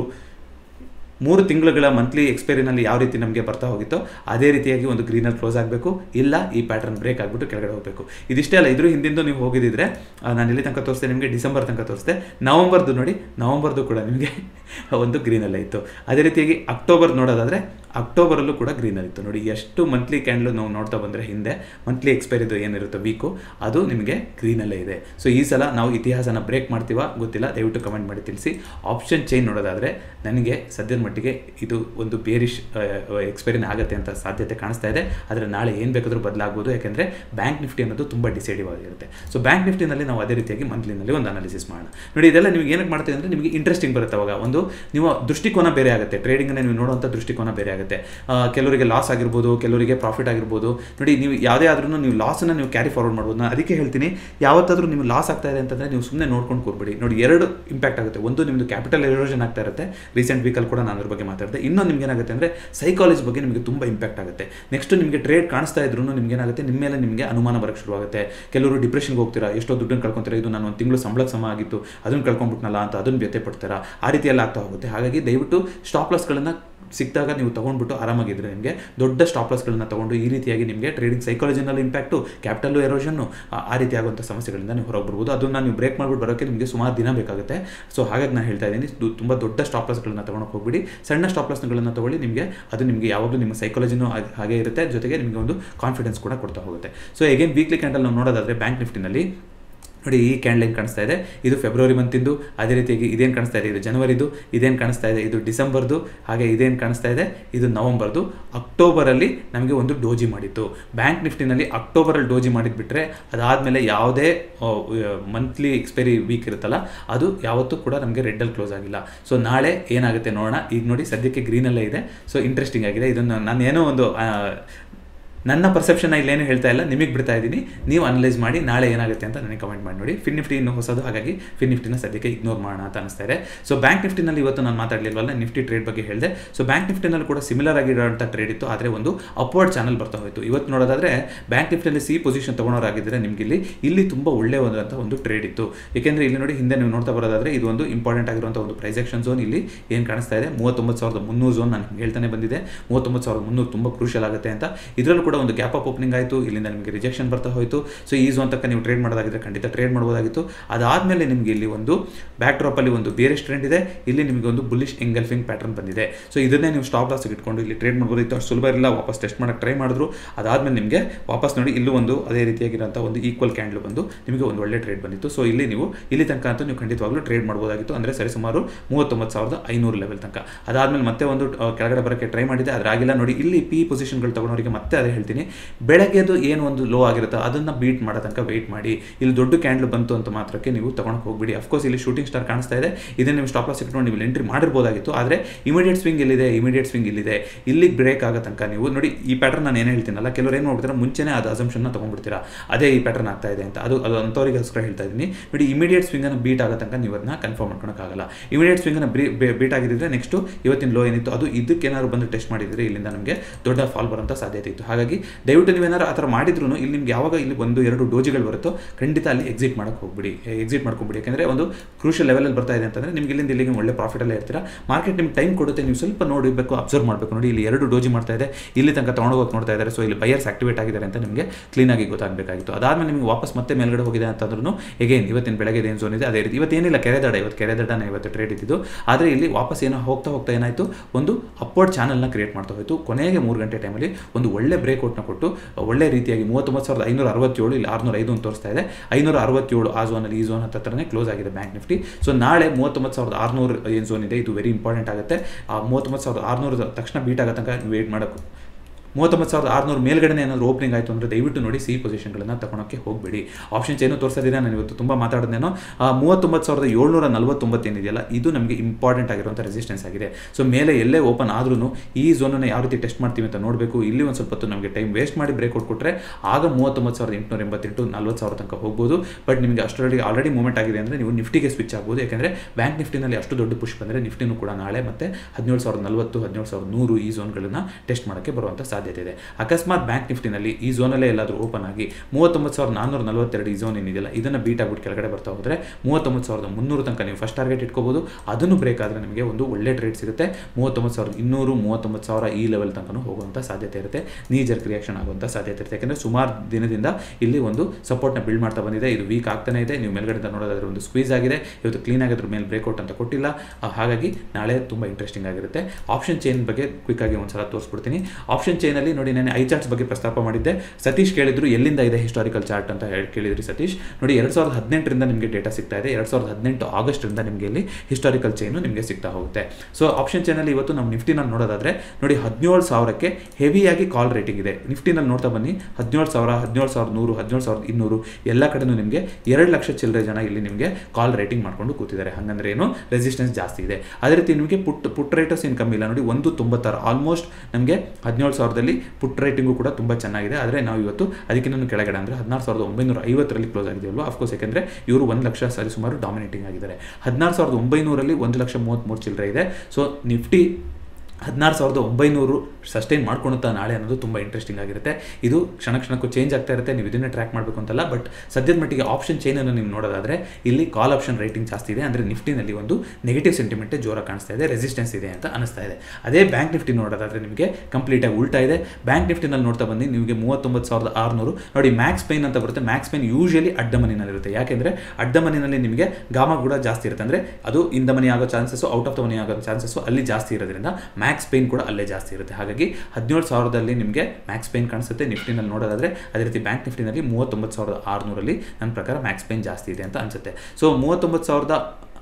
ಮೂರು ತಿಂಗಳುಗಳ ಮಂತ್ಲಿ ಎಕ್ಸ್ಪೈರಿನಲ್ಲಿ ಯಾವ ರೀತಿ ನಮಗೆ ಬರ್ತಾ ಹೋಗಿತ್ತೋ ಅದೇ ರೀತಿಯಾಗಿ ಒಂದು ಗ್ರೀನಲ್ಲಿ ಕ್ಲೋಸ್ ಆಗಬೇಕು ಇಲ್ಲ ಈ ಪ್ಯಾಟರ್ನ್ ಬ್ರೇಕ್ ಆಗಿಬಿಟ್ಟು ಕೆಳಗಡೆ ಹೋಗಬೇಕು ಇದಿಷ್ಟೇ ಅಲ್ಲ ಇದ್ರ ಹಿಂದಿಂದು ನೀವು ಹೋಗಿದ್ದಿದ್ರೆ ನಾನು ಇಲ್ಲಿ ತನಕ ತೋರಿಸ್ದೆ ನಿಮಗೆ ಡಿಸೆಂಬರ್ ತನಕ ತೋರಿಸ್ದೆ ನವಂಬರ್ದು ನೋಡಿ ನವಂಬರ್ದು ಕೂಡ ನಿಮಗೆ ಒಂದು ಗ್ರೀನಲ್ಲೇ ಇತ್ತು ಅದೇ ರೀತಿಯಾಗಿ ಅಕ್ಟೋಬರ್ ನೋಡೋದಾದರೆ ಅಕ್ಟೋಬರಲ್ಲೂ ಕೂಡ ಗ್ರೀನಲ್ಲಿತ್ತು ನೋಡಿ ಎಷ್ಟು ಮಂತ್ಲಿ ಕ್ಯಾಂಡ್ಲು ನಾವು ನೋಡ್ತಾ ಬಂದರೆ ಹಿಂದೆ ಮಂತ್ಲಿ ಎಕ್ಸ್ಪೈರಿದು ಏನಿರುತ್ತೆ ವೀಕು ಅದು ನಿಮಗೆ ಗ್ರೀನಲ್ಲೇ ಇದೆ ಸೊ ಈ ಸಲ ನಾವು ಇತಿಹಾಸನ ಬ್ರೇಕ್ ಮಾಡ್ತೀವ ಗೊತ್ತಿಲ್ಲ ದಯವಿಟ್ಟು ಕಮೆಂಟ್ ಮಾಡಿ ತಿಳಿಸಿ ಆಪ್ಷನ್ ಚೇಂಜ್ ನೋಡೋದಾದರೆ ನನಗೆ ಸದ್ಯದ ಮಟ್ಟಿಗೆ ಇದು ಒಂದು ಬೇರಿಶ್ ಎಕ್ಸ್ಪೈರಿನ ಆಗುತ್ತೆ ಅಂತ ಸಾಧ್ಯತೆ ಕಾಣಿಸ್ತಾ ಇದೆ ಆದರೆ ನಾಳೆ ಏನು ಬೇಕಾದರೂ ಬದಲಾಗ್ಬೋದು ಯಾಕೆಂದರೆ ಬ್ಯಾಂಕ್ ನಿಫ್ಟಿ ಅನ್ನೋದು ತುಂಬ ಡಿಸೈಡಿವ್ ಆಗಿರುತ್ತೆ ಸೊ ಬ್ಯಾಂಕ್ ನಿಫ್ಟಿನಲ್ಲಿ ನಾವು ಅದೇ ರೀತಿಯಾಗಿ ಮಂತ್ಲಿನಲ್ಲಿ ಒಂದು ಅನಾಲಿಸಿಸ್ ಮಾಡೋಣ ನೋಡಿ ಇದೆಲ್ಲ ನಿಮಗೆ ಏನಕ್ಕೆ ಮಾಡ್ತೀವಿ ಅಂದರೆ ನಿಮಗೆ ಇಂಟ್ರೆಸ್ಟಿಂಗ್ ಬರುತ್ತೆ ಅವಾಗ ಒಂದು ನೀವು ದೃಷ್ಟಿಕೋನ ಬೇರೆ ಆಗುತ್ತೆ ಟ್ರೇಡಿಂಗನ್ನು ನೀವು ನೋಡುವಂಥ ದೃಷ್ಟಿಕೋನ ಬೇರೆ ಆಗುತ್ತೆ ಕೆಲವರಿಗೆ ಲಾಸ್ ಆಗಿರ್ಬೋದು ಕೆಲವರಿಗೆ ಪ್ರಾಫಿಟ್ ಆಗಿರ್ಬೋದು ನೋಡಿ ನೀವು ಯಾವುದೇ ಆದ್ರೂ ನೀವು ಲಾಸನ್ನು ನೀವು ಕ್ಯಾರಿ ಫಾರ್ವರ್ಡ್ ಮಾಡ್ಬೋದು ನಾನು ಅದಕ್ಕೆ ಹೇಳ್ತೀನಿ ಯಾವತ್ತಾದರೂ ನೀವು ಲಾಸ್ ಆಗ್ತಾ ಇದೆ ಅಂತಂದರೆ ನೀವು ಸುಮ್ಮನೆ ನೋಡ್ಕೊಂಡು ಕೂರ್ಬೇಡಿ ನೋಡಿ ಎರಡು ಇಂಪ್ಯಾಕ್ಟ್ ಆಗುತ್ತೆ ಒಂದು ನಿಮ್ಮದು ಕ್ಯಾಪಿಟಲ್ ಎರೋಷನ್ ಆಗ್ತಾ ಇರುತ್ತೆ ರೀಸೆಂಟ್ ವೀಕಲ್ಲಿ ಕೂಡ ನಾನು ಅದ್ರ ಬಗ್ಗೆ ಮಾತಾಡಿದೆ ಇನ್ನೊಂದು ನಿಮ್ಗೆ ಏನಾಗುತ್ತೆ ಅಂದರೆ ಸೈಕಾಲಜಿ ಬಗ್ಗೆ ನಿಮಗೆ ತುಂಬ ಇಂಪ್ಯಾಕ್ಟ್ ಆಗುತ್ತೆ ನೆಕ್ಸ್ಟ್ ನಿಮಗೆ ಟ್ರೇಡ್ ಕಾಣಿಸ್ತಾ ಇದ್ರು ನಿಮ್ಗೆ ಏನಾಗುತ್ತೆ ನಿಮ್ಮ ಮೇಲೆ ನಿಮಗೆ ಅನುಮಾನ ಬರೋಕ್ಕೆ ಶುರುವಾಗುತ್ತೆ ಕೆಲವರು ಡಿಪ್ರೆಷನ್ಗೆ ಹೋಗ್ತೀರಾ ಎಷ್ಟೋ ದುಡ್ಡನ್ನು ಕಳ್ಕೊತೀರಾ ಇದು ನಾನು ಒಂದು ತಿಂಗಳು ಸಂಬಳಕ್ಕೆ ಸಮ ಆಗಿತ್ತು ಅದನ್ನು ಕಳ್ಕೊಂಡ್ಬಿಟ್ನಲ್ಲ ಅಂತ ಅದನ್ನು ವ್ಯಥೆ ಪಡ್ತೀರಾ ಆ ರೀತಿ ಎಲ್ಲ ಆಗ್ತಾ ಹೋಗುತ್ತೆ ಹಾಗಾಗಿ ದಯವಿಟ್ಟು ಸ್ಟಾಪ್ ಲಾಸ್ಗಳನ್ನು ಸಿಕ್ಕಿದಾಗ ನೀವು ತೊಗೊಂಡ್ಬಿಟ್ಟು ಆರಾಮಾಗಿದ್ದರೆ ನಿಮಗೆ ದೊಡ್ಡ ಸ್ಟಾಪ್ ಲಾಸ್ಗಳನ್ನ ತೊಗೊಂಡು ಈ ರೀತಿಯಾಗಿ ನಿಮಗೆ ಟ್ರೇಡಿಂಗ್ ಸೈಕಾಲಜಿನಲ್ಲಿ ಇಂಪ್ಯಾಕ್ಟು ಕ್ಯಾಪಿಟಲ್ ಎರೋಷನ್ನು ಆ ರೀತಿ ಆಗುವಂಥ ಸಮಸ್ಯೆಗಳಿಂದ ನೀವು ಹೊರಗೆ ಬರ್ಬೋದು ಅದನ್ನು ನೀವು ಬ್ರೇಕ್ ಮಾಡಿಬಿಟ್ಟು ಬರೋಕ್ಕೆ ನಿಮಗೆ ಸುಮಾರು ದಿನ ಬೇಕಾಗುತ್ತೆ ಸೊ ಹಾಗಾಗಿ ನಾನು ಹೇಳ್ತಾ ಇದ್ದೀನಿ ತುಂಬ ದೊಡ್ಡ ಸ್ಟಾಪ್ ಲಾಸ್ಗಳನ್ನ ತೊಗೊಳಕ್ಕೆ ಹೋಗ್ಬಿಡಿ ಸಣ್ಣ ಸ್ಟಾಪ್ ಲಾಸ್ಗಳನ್ನು ತೊಗೊಳ್ಳಿ ನಿಮಗೆ ಅದು ನಿಮಗೆ ಯಾವಾಗಲೂ ನಿಮ್ಮ ಸೈಕಾಲಜಿನೂ ಹಾಗೆ ಇರುತ್ತೆ ಜೊತೆಗೆ ನಿಮಗೆ ಒಂದು ಕಾನ್ಫಿಡೆನ್ಸ್ ಕೂಡ ಕೊಡ್ತಾ ಹೋಗುತ್ತೆ ಸೊ ಎಗೇನ್ ವೀಕ್ಲಿ ಕ್ಯಾಂಡಲ್ ನಾವು ನೋಡೋದಾದರೆ ಬ್ಯಾಂಕ್ ನಿಫ್ಟಿನಲ್ಲಿ ನೋಡಿ ಈ ಕ್ಯಾಂಡ್ಲ್ ಏನು ಕಾಣಿಸ್ತಾ ಇದೆ ಇದು ಫೆಬ್ರವರಿ ಮಂತಿಂದು ಅದೇ ರೀತಿಯಾಗಿ ಇದೇನು ಕಾಣಿಸ್ತಾ ಇದೆ ಇದು ಜನವರಿದು ಇದೇನು ಕಾಣಿಸ್ತಾ ಇದೆ ಇದು ಡಿಸೆಂಬರ್ದು ಹಾಗೆ ಇದೇನು ಕಾಣಿಸ್ತಾ ಇದೆ ಇದು ನವಂಬರ್ದು ಅಕ್ಟೋಬರಲ್ಲಿ ನಮಗೆ ಒಂದು ಡೋಜಿ ಮಾಡಿತ್ತು ಬ್ಯಾಂಕ್ ನಿಫ್ಟಿನಲ್ಲಿ ಅಕ್ಟೋಬರಲ್ಲಿ ಡೋಜಿ ಮಾಡಿದ್ಬಿಟ್ರೆ ಅದಾದಮೇಲೆ ಯಾವುದೇ ಮಂತ್ಲಿ ಎಕ್ಸ್ಪೈರಿ ವೀಕ್ ಇರುತ್ತಲ್ಲ ಅದು ಯಾವತ್ತೂ ಕೂಡ ನಮಗೆ ರೆಡ್ಡಲ್ಲಿ ಕ್ಲೋಸ್ ಆಗಿಲ್ಲ ಸೊ ನಾಳೆ ಏನಾಗುತ್ತೆ ನೋಡೋಣ ಈಗ ನೋಡಿ ಸದ್ಯಕ್ಕೆ ಗ್ರೀನಲ್ಲೇ ಇದೆ ಸೊ ಇಂಟ್ರೆಸ್ಟಿಂಗ್ ಆಗಿದೆ ಇದನ್ನು ನಾನು ಏನೋ ಒಂದು ನನ್ನ ಪರ್ಸೆಪ್ಷನ್ ಇಲ್ಲೇನು ಹೇಳ್ತಾ ಇಲ್ಲ ನಿಮಗೆ ಬಿಡ್ತಾ ಇದ್ದೀನಿ ನೀವು ಅನಲೈಸ್ ಮಾಡಿ ನಾಳೆ ಏನಾಗುತ್ತೆ ಅಂತ ನನಗೆ ಕಮೆಂಟ್ ಮಾಡಿ ನೋಡಿ ಫಿನ್ ನಿಫ್ಟಿ ಇನ್ನು ಹೊಸದು ಹಾಗಾಗಿ ಫಿನ್ ನಿಫ್ಟಿನ ಸದ್ಯಕ್ಕೆ ಇಗ್ನೋರ್ ಮಾಡೋಣ ಅಂತ ಅನಿಸ್ತಾ ಇದೆ ಸೊ ಬ್ಯಾಂಕ್ ನಿಫ್ಟಿನಲ್ಲಿ ಇವತ್ತು ನಾನು ಮಾತಾಡಲಿಲ್ವಲ್ಲ ನಿಫ್ಟಿ ಟ್ರೇಡ್ ಬಗ್ಗೆ ಹೇಳಿದೆ ಸೊ ಬ್ಯಾಂಕ್ ನಿಫ್ಟಿನಲ್ಲಿ ಕೂಡ ಸಿಮಿಲರ್ ಆಗಿರೋಂಥ ಟ್ರೇಡ್ ಇತ್ತು ಆದರೆ ಒಂದು ಅಪ್ವರ್ಡ್ ಚಾನಲ್ ಬರ್ತಾ ಹೋಯಿತು ಇವತ್ತು ನೋಡೋದಾದ್ರೆ ಬ್ಯಾಂಕ್ ನಿಫ್ಟಿಯಲ್ಲಿ ಸಿ ಪೊಸಿಷನ್ ತೊಗೊಳೋರಾಗಿದ್ದರೆ ನಿಮಗೆ ಇಲ್ಲಿ ಇಲ್ಲಿ ತುಂಬ ಒಳ್ಳೆಯ ಒಂದು ಒಂದು ಟ್ರೇಡ್ ಇತ್ತು ಏಕೆಂದರೆ ಇಲ್ಲಿ ನೋಡಿ ಹಿಂದೆ ನೀವು ನೋಡ್ತಾ ಬರೋದಾದ್ರೆ ಇದು ಒಂದು ಇಂಪಾರ್ಟೆಂಟ್ ಆಗಿರುವಂಥ ಒಂದು ಪ್ರೈಸ್ ಆಕ್ಷನ್ ಝೋನ್ ಇಲ್ಲಿ ಏನು ಕಾಣಿಸ್ತಾ ಇದೆ ಮೂವತ್ತೊಂಬತ್ತು ಸಾವಿರದ ಮುನ್ನೂರು ಝೋನ್ ನಾನು ನಿಮ್ಗೆ ಹೇಳ್ತಾನೆ ಬಂದಿದೆ ಮೂವತ್ತೊಂಬತ್ತು ಸಾವಿರದ ಮುನ್ನೂರು ತುಂಬ ಕ್ರೂಷಿಯಲ್ ಆಗುತ್ತೆ ಅಂತ ಇದರಲ್ಲೂ ಕೂಡ ಒಂದು ಗ್ಯಾಪ್ ಅಪ್ ಓಪನಿಂಗ್ ಆಯಿತು ಇಲ್ಲಿಂದ ನಿಮಗೆ ರಿಜೆಕ್ಷನ್ ಬರ್ತಾ ಹೋಯಿತು ಸೊ ಈ ಝೋನ್ ತನಕ ನೀವು ಟ್ರೇಡ್ ಮಾಡೋದಾಗಿದ್ರೆ ಖಂಡಿತ ಟ್ರೇಡ್ ಮಾಡ್ಬೋದಾಗಿತ್ತು ಅದಾದಮೇಲೆ ನಿಮಗೆ ಇಲ್ಲಿ ಒಂದು ಬ್ಯಾಕ್ ಡ್ರಾಪಲ್ಲಿ ಒಂದು ಬೇರೆ ಟ್ರೆಂಡ್ ಇದೆ ಇಲ್ಲಿ ನಿಮಗೆ ಒಂದು ಬುಲ್ಲಿಶ್ ಎಂಗಲ್ಫಿಂಗ್ ಪ್ಯಾಟರ್ನ್ ಬಂದಿದೆ ಸೊ ಇದನ್ನೇ ನೀವು ಸ್ಟಾಪ್ ಲಾಸ್ ಇಟ್ಕೊಂಡು ಇಲ್ಲಿ ಟ್ರೇಡ್ ಮಾಡ್ಬೋದಿತ್ತು ಅಷ್ಟು ಸುಲಭ ಇರಲಿಲ್ಲ ವಾಪಸ್ ಟೆಸ್ಟ್ ಮಾಡೋಕ್ಕೆ ಟ್ರೈ ಮಾಡಿದ್ರು ಅದಾದಮೇಲೆ ನಿಮಗೆ ವಾಪಸ್ ನೋಡಿ ಇಲ್ಲೂ ಒಂದು ಅದೇ ರೀತಿಯಾಗಿರೋಂಥ ಒಂದು ಈಕ್ವಲ್ ಕ್ಯಾಂಡ್ಲು ಬಂದು ನಿಮಗೆ ಒಂದು ಒಳ್ಳೆ ಟ್ರೇಡ್ ಬಂದಿತ್ತು ಸೊ ಇಲ್ಲಿ ನೀವು ಇಲ್ಲಿ ತನಕ ಅಂತೂ ನೀವು ಖಂಡಿತವಾಗ್ಲೂ ಟ್ರೇಡ್ ಮಾಡ್ಬೋದಾಗಿತ್ತು ಅಂದರೆ ಸರಿಸುಮಾರು ಮೂವತ್ತೊಂಬತ್ತು ಸಾವಿರದ ಐನೂರು ಲೆವೆಲ್ ತನಕ ಅದಾದಮೇಲೆ ಮತ್ತೆ ಒಂದು ಆ, ಕೆಳಗಡೆ ಬರೋಕ್ಕೆ ಟ್ರೈ ಮಾಡಿದೆ ಅದಾಗಿಲ್ಲ ನೋಡಿ ಇಲ್ಲಿ ಪಿ ಪೊಸಿಷನ್ಗಳು ತಗೊಂಡವರಿಗೆ ಮತ್ತೆ ಅದೇ ಹೇಳ್ತೀನಿ ಬೆಳಗ್ಗೆದು ಏನು ಒಂದು ಲೋ ಆಗಿರುತ್ತೋ ಅದನ್ನು ಬೀಟ್ ಮಾಡೋ ತನಕ ವೆಯ್ಟ್ ಮಾಡಿ ಇಲ್ಲಿ ದೊಡ್ಡ ಕ್ಯಾಂಡ್ಲು ಬಂತು ಅಂತ ಮಾತ್ರಕ್ಕೆ ನೀವು ತಗೊಳಕ್ಕೆ ಹೋಗ್ಬಿಡಿ ಅಫ್ಕೋರ್ಸ್ ಇಲ್ಲಿ ಶೂಟಿಂಗ್ ಸ್ಟಾರ್ ಕಾಣಿಸ್ತಾ ಇದೆ ಇದನ್ನು ನೀವು ಸ್ಟಾಪ್ ಲಾಸ್ ಇಟ್ಕೊಂಡು ನೀವು ಎಂಟ್ರಿ ಮಾಡಿರ್ಬೋದಾಗಿತ್ತು ಆದರೆ ಇಮಿಡಿಯೇಟ್ ಸ್ವಿಂಗ್ ಇಲ್ಲಿದೆ ಇಮಿಡಿಯೇಟ್ ಸ್ವಿಂಗ್ ಇಲ್ಲಿದೆ ಇಲ್ಲಿಗೆ ಬ್ರೇಕ್ ಆಗೋ ತನಕ ನೀವು ನೋಡಿ ಈ ಪ್ಯಾಟರ್ನ್ ನಾನು ಏನು ಹೇಳ್ತೀನಲ್ಲ ಕೆಲವರು ಏನು ಮಾಡ್ಬಿಡ್ತಾರೆ ಮುಂಚೆನೇ ಅದು ಅಸಂಪ್ಷನ್ನ ತೊಗೊಂಡ್ಬಿಡ್ತೀರಾ ಅದೇ ಈ ಪ್ಯಾಟರ್ನ್ ಆಗ್ತಾ ಇದೆ ಅಂತ ಅದು ಅದು ಅಂಥವ್ರಿಗೋಸ್ಕರ ಹೇಳ್ತಾ ಇದ್ದೀನಿ ನೋಡಿ ಇಮಿಡಿಯೇಟ್ ಸ್ವಿಂಗನ್ನು ಬೀಟ್ ಆಗೋ ತನಕ ನೀವು ಅದನ್ನ ಕನ್ಫರ್ಮ್ ಮಾಡ್ಕೊಳಕ್ಕಾಗಲ್ಲ ಇಮಿಡಿಯೇಟ್ ಸ್ವಿಂಗನ್ನು ಬೀಟ್ ಆಗಿದ್ದರೆ ನೆಕ್ಸ್ಟು ಇವತ್ತಿನ ಲೋ ಏನಿತ್ತು ಅದು ಇದಕ್ಕೇನಾದ್ರು ಬಂದು ಟೆಸ್ಟ್ ಮಾಡಿದರೆ ಇಲ್ಲಿಂದ ನಮಗೆ ದೊಡ್ಡ ಫಾಲ್ ಬರೋಂಥ ಸಾಧ್ಯತೆ ಇತ್ತು ಹಾಗಾಗಿ ದಯವಿಟ್ಟು ನೀವೇನಾದ್ರು ಆ ಥರ ಮಾಡಿದ್ರು ಇಲ್ಲಿ ನಿಮ್ಗೆ ಯಾವಾಗ ಇಲ್ಲಿ ಒಂದು ಎರಡು ಡೋಜಿಗಳು ಬರುತ್ತೋ ಖಂಡಿತ ಅಲ್ಲಿ ಎಕ್ಸಿಟ್ ಮಾಡೋಕ್ಕೆ ಹೋಗ್ಬಿಡಿ ಎಕ್ಸಿಟ್ ಮಾಡ್ಕೊಂಬಿಡಿ ಯಾಕಂದರೆ ಒಂದು ಕ್ರೂಷಿಯಲ್ ಲೆವೆಲಲ್ಲಿ ಬರ್ತಾ ಇದೆ ಅಂತಂದರೆ ನಿಮ್ಗೆ ಇಲ್ಲಿಂದ ಇಲ್ಲಿಗೆ ಒಳ್ಳೆ ಪ್ರಾಫಿಟಲ್ಲೇ ಇರ್ತೀರಾ ಮಾರ್ಕೆಟ್ ನಿಮ್ಗೆ ಟೈಮ್ ಕೊಡುತ್ತೆ ನೀವು ಸ್ವಲ್ಪ ನೋಡಬೇಕು ಅಬ್ಸರ್ವ್ ಮಾಡಬೇಕು ನೋಡಿ ಇಲ್ಲಿ ಎರಡು ಡೋಜಿ ಮಾಡ್ತಾ ಇದೆ ಇಲ್ಲಿ ತನಕ ತೊಗೊಂಡೋಗಿ ನೋಡ್ತಾ ಇದ್ದಾರೆ ಸೊ ಇಲ್ಲಿ ಬಯರ್ಸ್ ಆಕ್ಟಿವೇಟ್ ಆಗಿದ್ದಾರೆ ಅಂತ ನಿಮಗೆ ಕ್ಲೀನಾಗಿ ಗೊತ್ತಾಗಬೇಕಾಗಿತ್ತು ಅದಾದಮೇಲೆ ನಿಮಗೆ ವಾಪಸ್ ಮತ್ತೆ ಮೇಲ್ಗಡೆ ಹೋಗಿದೆ ಅಂತಂದ್ರೂ ಎಗೇನ್ ಇವತ್ತಿನ ಬೆಳಗ್ಗೆ ಏನು ಝೋನ್ ಇದೆ ಅದೇ ರೀತಿ ಇವತ್ತೇನಿಲ್ಲ ಕೆರೆದಡ ಇವತ್ತು ಕೆರೆದಡನೇ ಇವತ್ತು ಟ್ರೇಡ್ ಇದ್ದಿದ್ದು ಆದರೆ ಇಲ್ಲಿ ವಾಪಸ್ ಏನೋ ಹೋಗ್ತಾ ಹೋಗ್ತಾ ಏನಾಯಿತು ಒಂದು ಅಪ್ವರ್ಡ್ ಚಾನಲ್ನ ಕ್ರಿಯೇಟ್ ಮಾಡ್ತಾ ಹೋಯಿತು ಕೊನೆಗೆ ಮೂರು ಗಂಟೆ ಟೈಮಲ್ಲಿ ಒಂದು ಒಳ್ಳೆ ಬ್ರೇಕ್ಔಟ್ನ ಕೊಟ್ಟು ಒಳ್ಳೆ ರೀತಿಯಾಗಿ ಮೂವತ್ತೊಂಬತ್ತು ಸಾವಿರದ ಐನೂರ ಅರವತ್ತೇಳು ಇಲ್ಲಿ ಆರುನೂರ ಐದು ಅಂತ ತೋರಿಸ್ತಾ ಇದೆ ಐನೂರ ಅರವತ್ತೇಳು ಆ ಝೋನಲ್ಲಿ ಈ ಝೋನ್ ಹತ್ರನೇ ಕ್ಲೋಸ್ ಆಗಿದೆ ಬ್ಯಾಂಕ್ ನಿಫ್ಟಿ ಸೊ ನಾಳೆ ಮೂವತ್ತೊಂಬತ್ತು ಸಾವಿರದ ಆರುನೂರು ಏನು ಝೋನ್ ಇದೆ ಇದು ವೆರಿ ಇಂಪಾರ್ಟೆಂಟ್ ಆಗುತ್ತೆ ಆ ಮೂವತ್ತೊಂಬತ್ತು ಸಾವಿರದ ಆರುನೂರ ತಕ್ಷಣ ಬೀಟ್ ಆಗೋ ತನಕ ವೇಟ್ ಮಾಡೋಕ್ಕೆ ಮೂವತ್ತೊಂಬತ್ತು ಸಾವಿರದ ಆರುನೂರು ಮೇಲ್ಗಡೆ ಏನಾದರೂ ಓಪನಿಂಗ್ ಆಯಿತು ಅಂದರೆ ದಯವಿಟ್ಟು ನೋಡಿ ಸಿ ಪೊಸಿಷನ್ಗಳನ್ನು ತಗೊಳಕ್ಕೆ ಹೋಗಬೇಡಿ ಆಪ್ಷನ್ಸ್ ಏನು ತೋರಿಸೋದಿಲ್ಲ ನಾನು ಇವತ್ತು ತುಂಬ ಮಾತಾಡಿದ್ನೇನೋ ಆ ಮೂವತ್ತೊಂಬತ್ತು ಸಾವಿರದ ಏಳ್ನೂರ ನಲವತ್ತೊಂಬತ್ತು ಏನಿದೆಯಲ್ಲ ಇದು ನಮಗೆ ಇಂಪಾರ್ಟೆಂಟ್ ಆಗಿರುವಂಥ ರೆಸಿಸ್ಟೆನ್ಸ್ ಆಗಿದೆ ಸೊ ಮೇಲೆ ಎಲ್ಲೇ ಓಪನ್ ಆದ್ರೂ ಈ ಝೋನನ್ನು ಯಾವ ರೀತಿ ಟೆಸ್ಟ್ ಮಾಡ್ತೀವಿ ಅಂತ ನೋಡಬೇಕು ಇಲ್ಲಿ ಒಂದು ಸ್ವಲ್ಪ ಹೊತ್ತು ನಮಗೆ ಟೈಮ್ ವೇಸ್ಟ್ ಮಾಡಿ ಬ್ರೇಕ್ಔಟ್ ಕೊಟ್ಟರೆ ಆಗ ಮೂವತ್ತೊಂಬತ್ತು ಸಾವಿರದ ಎಂಟುನೂರ ಎಂಬತ್ತೆಂಟು ನಲ್ವತ್ತು ಸಾವಿರ ತನಕ ಹೋಗ್ಬೋದು ಬಟ್ ನಿಮಗೆ ಅಷ್ಟರಲ್ಲಿ ಆಲ್ರೆಡಿ ಮೂವ್ಮೆಂಟ್ ಆಗಿದೆ ಅಂದರೆ ನೀವು ನಿಫ್ಟಿಗೆ ಸ್ವಿಚ್ ಆಗ್ಬೋದು ಯಾಕಂದರೆ ಬ್ಯಾಂಕ್ ನಿಫ್ಟಿನಲ್ಲಿ ಅಷ್ಟು ದೊಡ್ಡ ಪುಷ್ ಬಂದರೆ ನಿಫ್ಟಿನೂ ಕೂಡ ನಾಳೆ ಮತ್ತೆ ಹದಿನೇಳು ಸಾವಿರದ ನಲವತ್ತು ಹದಿನೇಳು ಸಾವಿರದ ನೂರು ಈ ಝೋನ್ಗಳನ್ನು ಟೆಸ್ಟ್ ಮಾಡೋಕ್ಕೆ ಬರುವಂಥ ಸಾಧ್ಯತೆ ಇದೆ ಅಕಸ್ಮಾತ್ ಬ್ಯಾಂಕ್ ನಿಫ್ಟಿನಲ್ಲಿ ಈ ಝೋನಲ್ಲೇ ಎಲ್ಲಾದರೂ ಓಪನ್ ಆಗಿ ಮೂವತ್ತೊಂಬತ್ತು ಸಾವಿರದ ನಾನ್ನೂರ ನಲವತ್ತೆರಡು ಈ ಝೋನ್ ಏನಿದೆಯಲ್ಲ ಇದನ್ನು ಬೀಟ್ ಆಗ್ಬಿಟ್ಟು ಕೆಳಗಡೆ ಬರ್ತಾ ಹೋದರೆ ಮೂವತ್ತೊಂಬತ್ತು ಸಾವಿರದ ಮುನ್ನೂರು ತನಕ ನೀವು ಫಸ್ಟ್ ಟಾರ್ಗೆಟ್ ಇಟ್ಕೋಬೋದು ಅದನ್ನು ಬ್ರೇಕ್ ಆದರೆ ನಿಮಗೆ ಒಂದು ಒಳ್ಳೆ ಟ್ರೇಡ್ ಸಿಗುತ್ತೆ ಮೂವತ್ತೊಂಬತ್ತು ಸಾವಿರದ ಇನ್ನೂರು ಮೂವತ್ತೊಂಬತ್ತು ಸಾವಿರ ಈ ಲೆವೆಲ್ ತನಕ ಹೋಗುವಂಥ ಸಾಧ್ಯತೆ ಇರುತ್ತೆ ನೀಜರ್ಕ್ ರಿಯಾಕ್ಷನ್ ಆಗುವಂಥ ಸಾಧ್ಯತೆ ಇರುತ್ತೆ ಯಾಕಂದರೆ ಸುಮಾರು ದಿನದಿಂದ ಇಲ್ಲಿ ಒಂದು ಸಪೋರ್ಟ್ನ ಬಿಲ್ಡ್ ಮಾಡ್ತಾ ಬಂದಿದೆ ಇದು ವೀಕ್ ಆಗ್ತಾನೆ ಇದೆ ನೀವು ಮೇಲ್ಗಡೆಯಿಂದ ನೋಡೋದಾದ್ರೆ ಒಂದು ಸ್ಕ್ವೀಸ್ ಆಗಿದೆ ಇವತ್ತು ಕ್ಲೀನ್ ಆಗಿದ್ರ ಮೇಲೆ ಬ್ರೇಕ್ಔಟ್ ಅಂತ ಕೊಟ್ಟಿಲ್ಲ ಆ, ಹಾಗಾಗಿ ನಾಳೆ ತುಂಬ ಇಂಟ್ರೆಸ್ಟಿಂಗ್ ಆಗಿರುತ್ತೆ ಆಪ್ಷನ್ ಚೈನ್ ಬಗ್ಗೆ ಕ್ವಿಕ್ ಆಗಿ ಒಂದ್ಸಲ ತೋರಿಸ್ಬಿಡ್ತೀನಿ ಆಪ್ಷನ್ ಚೈನಲ್ಲಿ ನೋಡಿ ನಾನು ಐ ಚಾರ್ಟ್ಸ್ ಬಗ್ಗೆ ಪ್ರಸ್ತಾಪ ಮಾಡಿದ್ದೆ ಸತೀಶ್ ಕೇಳಿದ್ರು ಎಲ್ಲಿಂದ ಇದೆ ಹಿಸ್ಟಾರಿಕಲ್ ಚಾರ್ಟ್ ಅಂತ ಹೇಳಿ ಕೇಳಿದ್ರಿ ಸತೀಶ್ ನೋಡಿ ಎರಡು ಸಾವಿರದ ಹದಿನೆಂಟರಿಂದ ನಿಮಗೆ ಡೇಟಾ ಸಿಗ್ತಾ ಇದೆ ಎರಡು ಸಾವಿರದ ಹದಿನೆಂಟು ಆಗಸ್ಟ್ರಿಂದ ನಿಮಗೆ ಇಲ್ಲಿ ಹಿಸ್ಟಾರಿಕಲ್ ಚೈನು ನಿಮಗೆ ಸಿಗ್ತಾ ಹೋಗುತ್ತೆ ಸೊ ಆಪ್ಷನ್ ಚೈನಲ್ಲಿ ಇವತ್ತು ನಾವು ನಿಫ್ಟಿನಲ್ಲಿ ನೋಡೋದಾದ್ರೆ ನೋಡಿ ಹದಿನೇಳು ಸಾವಿರಕ್ಕೆ ಹೆವಿಯಾಗಿ ಕಾಲ್ ರೇಟಿಂಗ್ ಇದೆ ನಿಫ್ಟಿನಲ್ಲಿ ನೋಡ್ತಾ ಬನ್ನಿ ಹದಿನೇಳು ಸಾವಿರ ಹದಿನೇಳು ಸಾವಿರದ ನೂರು ಹದಿನೇಳು ಸಾವಿರದ ಇನ್ನೂರು ಎಲ್ಲ ಕಡೆನೂ ನಿಮಗೆ ಎರಡು ಲಕ್ಷ ಚಿಲ್ಲರೆ ಜನ ಇಲ್ಲಿ ನಿಮಗೆ ಕಾಲ್ ರೇಟಿಂಗ್ ಮಾಡ್ಕೊಂಡು ಕೂತಿದ್ದಾರೆ ಹಾಗಂದ್ರೆ ಏನು ರೆಸಿಸ್ಟೆನ್ಸ್ ಜಾಸ್ತಿ ಇದೆ ಅದೇ ರೀತಿ ನಿಮಗೆ ಪುಟ್ ಪುಟ್ ರೇಟರ್ಸ್ ಏನು ಕಮ್ಮಿ ಇಲ್ಲ ನೋಡಿ ಒಂದು ತೊಂಬತ್ತಾರು ಆಲ್ಮೋಸ್ಟ್ ನಮಗೆ ಹದಿನೇಳು ಸಾವಿರದಲ್ಲಿ ಪುಟ್ ರೇಟಿಂಗು ಕೂಡ ತುಂಬ ಚೆನ್ನಾಗಿದೆ ಆದರೆ ನಾವು ಇವತ್ತು ಅದಕ್ಕಿಂತ ಕೆಳಗಡೆ ಅಂದರೆ ಹದಿನಾರು ಸಾವಿರದ ಒಂಬೈನೂರ ಐವತ್ತರಲ್ಲಿ ಕ್ಲೋಸ್ ಆಗಿದೆಯಲ್ವ ಅಫ್ಕೋರ್ಸ್ ಯಾಕಂದರೆ ಇವರು ಒಂದು ಲಕ್ಷ ಸರಿ ಸುಮಾರು ಡಾಮಿನೇಟಿಂಗ್ ಆಗಿದ್ದಾರೆ ಹದಿನಾರು ಸಾವಿರದ ಒಂಬೈನೂರಲ್ಲಿ ಒಂದು ಲಕ್ಷ ಮೂವತ್ತ್ಮೂರು ಚಿಲ್ಲರೆ ಇದೆ ಸೊ ನಿಫ್ಟಿ ಹದಿನಾರು ಸಾವಿರದ ಒಂಬೈನೂರು ಸಸ್ಟೈನ್ ಮಾಡ್ಕೊಳುತ್ತಾ ನಾಳೆ ಅನ್ನೋದು ತುಂಬ ಇಂಟ್ರೆಸ್ಟಿಂಗ್ ಆಗಿರುತ್ತೆ ಇದು ಕ್ಷಣ ಕ್ಷಣಕ್ಕೂ ಚೇಂಜ್ ಆಗ್ತಾ ಇರುತ್ತೆ ನೀವು ಇದನ್ನೇ ಟ್ರ್ಯಾಕ್ ಮಾಡಬೇಕು ಅಂತಲ್ಲ ಬಟ್ ಸದ್ಯದ ಮಟ್ಟಿಗೆ ಆಪ್ಷನ್ ಚೈನನ್ನು ನೀವು ನೋಡೋದಾದರೆ ಇಲ್ಲಿ ಕಾಲ್ ಆಪ್ಷನ್ ರೇಟಿಂಗ್ ಜಾಸ್ತಿ ಇದೆ ಅಂದರೆ ನಿಫ್ಟಿನಲ್ಲಿ ಒಂದು ನೆಗೆಟಿವ್ ಸೆಂಟಿಮೆಂಟೇ ಜೋರಾಗಿ ಕಾಣಿಸ್ತಾ ಇದೆ ರೆಸಿಸ್ಟೆನ್ಸ್ ಇದೆ ಅಂತ ಅನಿಸ್ತಾ ಇದೆ ಅದೇ ಬ್ಯಾಂಕ್ ನಿಫ್ಟಿ ನೋಡೋದಾದರೆ ನಿಮಗೆ ಕಂಪ್ಲೀಟಾಗಿ ಉಲ್ಟಾ ಇದೆ ಬ್ಯಾಂಕ್ ನಿಫ್ಟಿನಲ್ಲಿ ನೋಡ್ತಾ ಬಂದು ನಿಮಗೆ ಮೂವತ್ತೊಂಬತ್ತು ಸಾವಿರದ ಆರುನೂರು ನೋಡಿ ಮ್ಯಾಕ್ಸ್ ಪೈನ್ ಅಂತ ಬರುತ್ತೆ ಮ್ಯಾಕ್ಸ್ ಪೈನ್ ಯೂಶಲಿ ಅಡ್ಡ ಮನಿನಲ್ಲಿರುತ್ತೆ ಯಾಕೆಂದರೆ ಅಡ್ಡ ಮನಿನಲ್ಲಿ ನಿಮಗೆ ಗಾಮ ಕೂಡ ಜಾಸ್ತಿ ಇರುತ್ತೆ ಅಂದರೆ ಅದು ಇನ್ ದ ಮನಿ ಆಗೋ chances out of the money ಆಗೋ ಚಾನ್ಸಸ್ಸು ಅಲ್ಲಿ ಜಾಸ್ತಿ ಇರೋದ್ರಿಂದ ಮ್ಯಾಕ್ಸ್ ಪೇನ್ ಕೂಡ ಅಲ್ಲೇ ಜಾಸ್ತಿ ಇರುತ್ತೆ ಹಾಗಾಗಿ ಹದಿನೇಳು ಸಾವಿರದಲ್ಲಿ ನಿಮಗೆ ಮ್ಯಾಕ್ಸ್ ಪೇನ್ ಕಾಣಿಸುತ್ತೆ ನಿಫ್ಟಿನಲ್ಲಿ ನೋಡೋದಾದ್ರೆ ಅದೇ ರೀತಿ ಬ್ಯಾಂಕ್ ನಿಫ್ಟಿನಲ್ಲಿ ಮೂವತ್ತೊಂಬತ್ತು ಸಾವಿರದ ಆರುನೂರಲ್ಲಿ ನನ್ನ ಪ್ರಕಾರ ಮ್ಯಾಕ್ಸ್ ಪೇನ್ ಜಾಸ್ತಿ ಇದೆ ಅಂತ ಅನಿಸುತ್ತೆ ಸೊ ಮೂವತ್ತೊಂಬತ್ತು ಸಾವಿರದ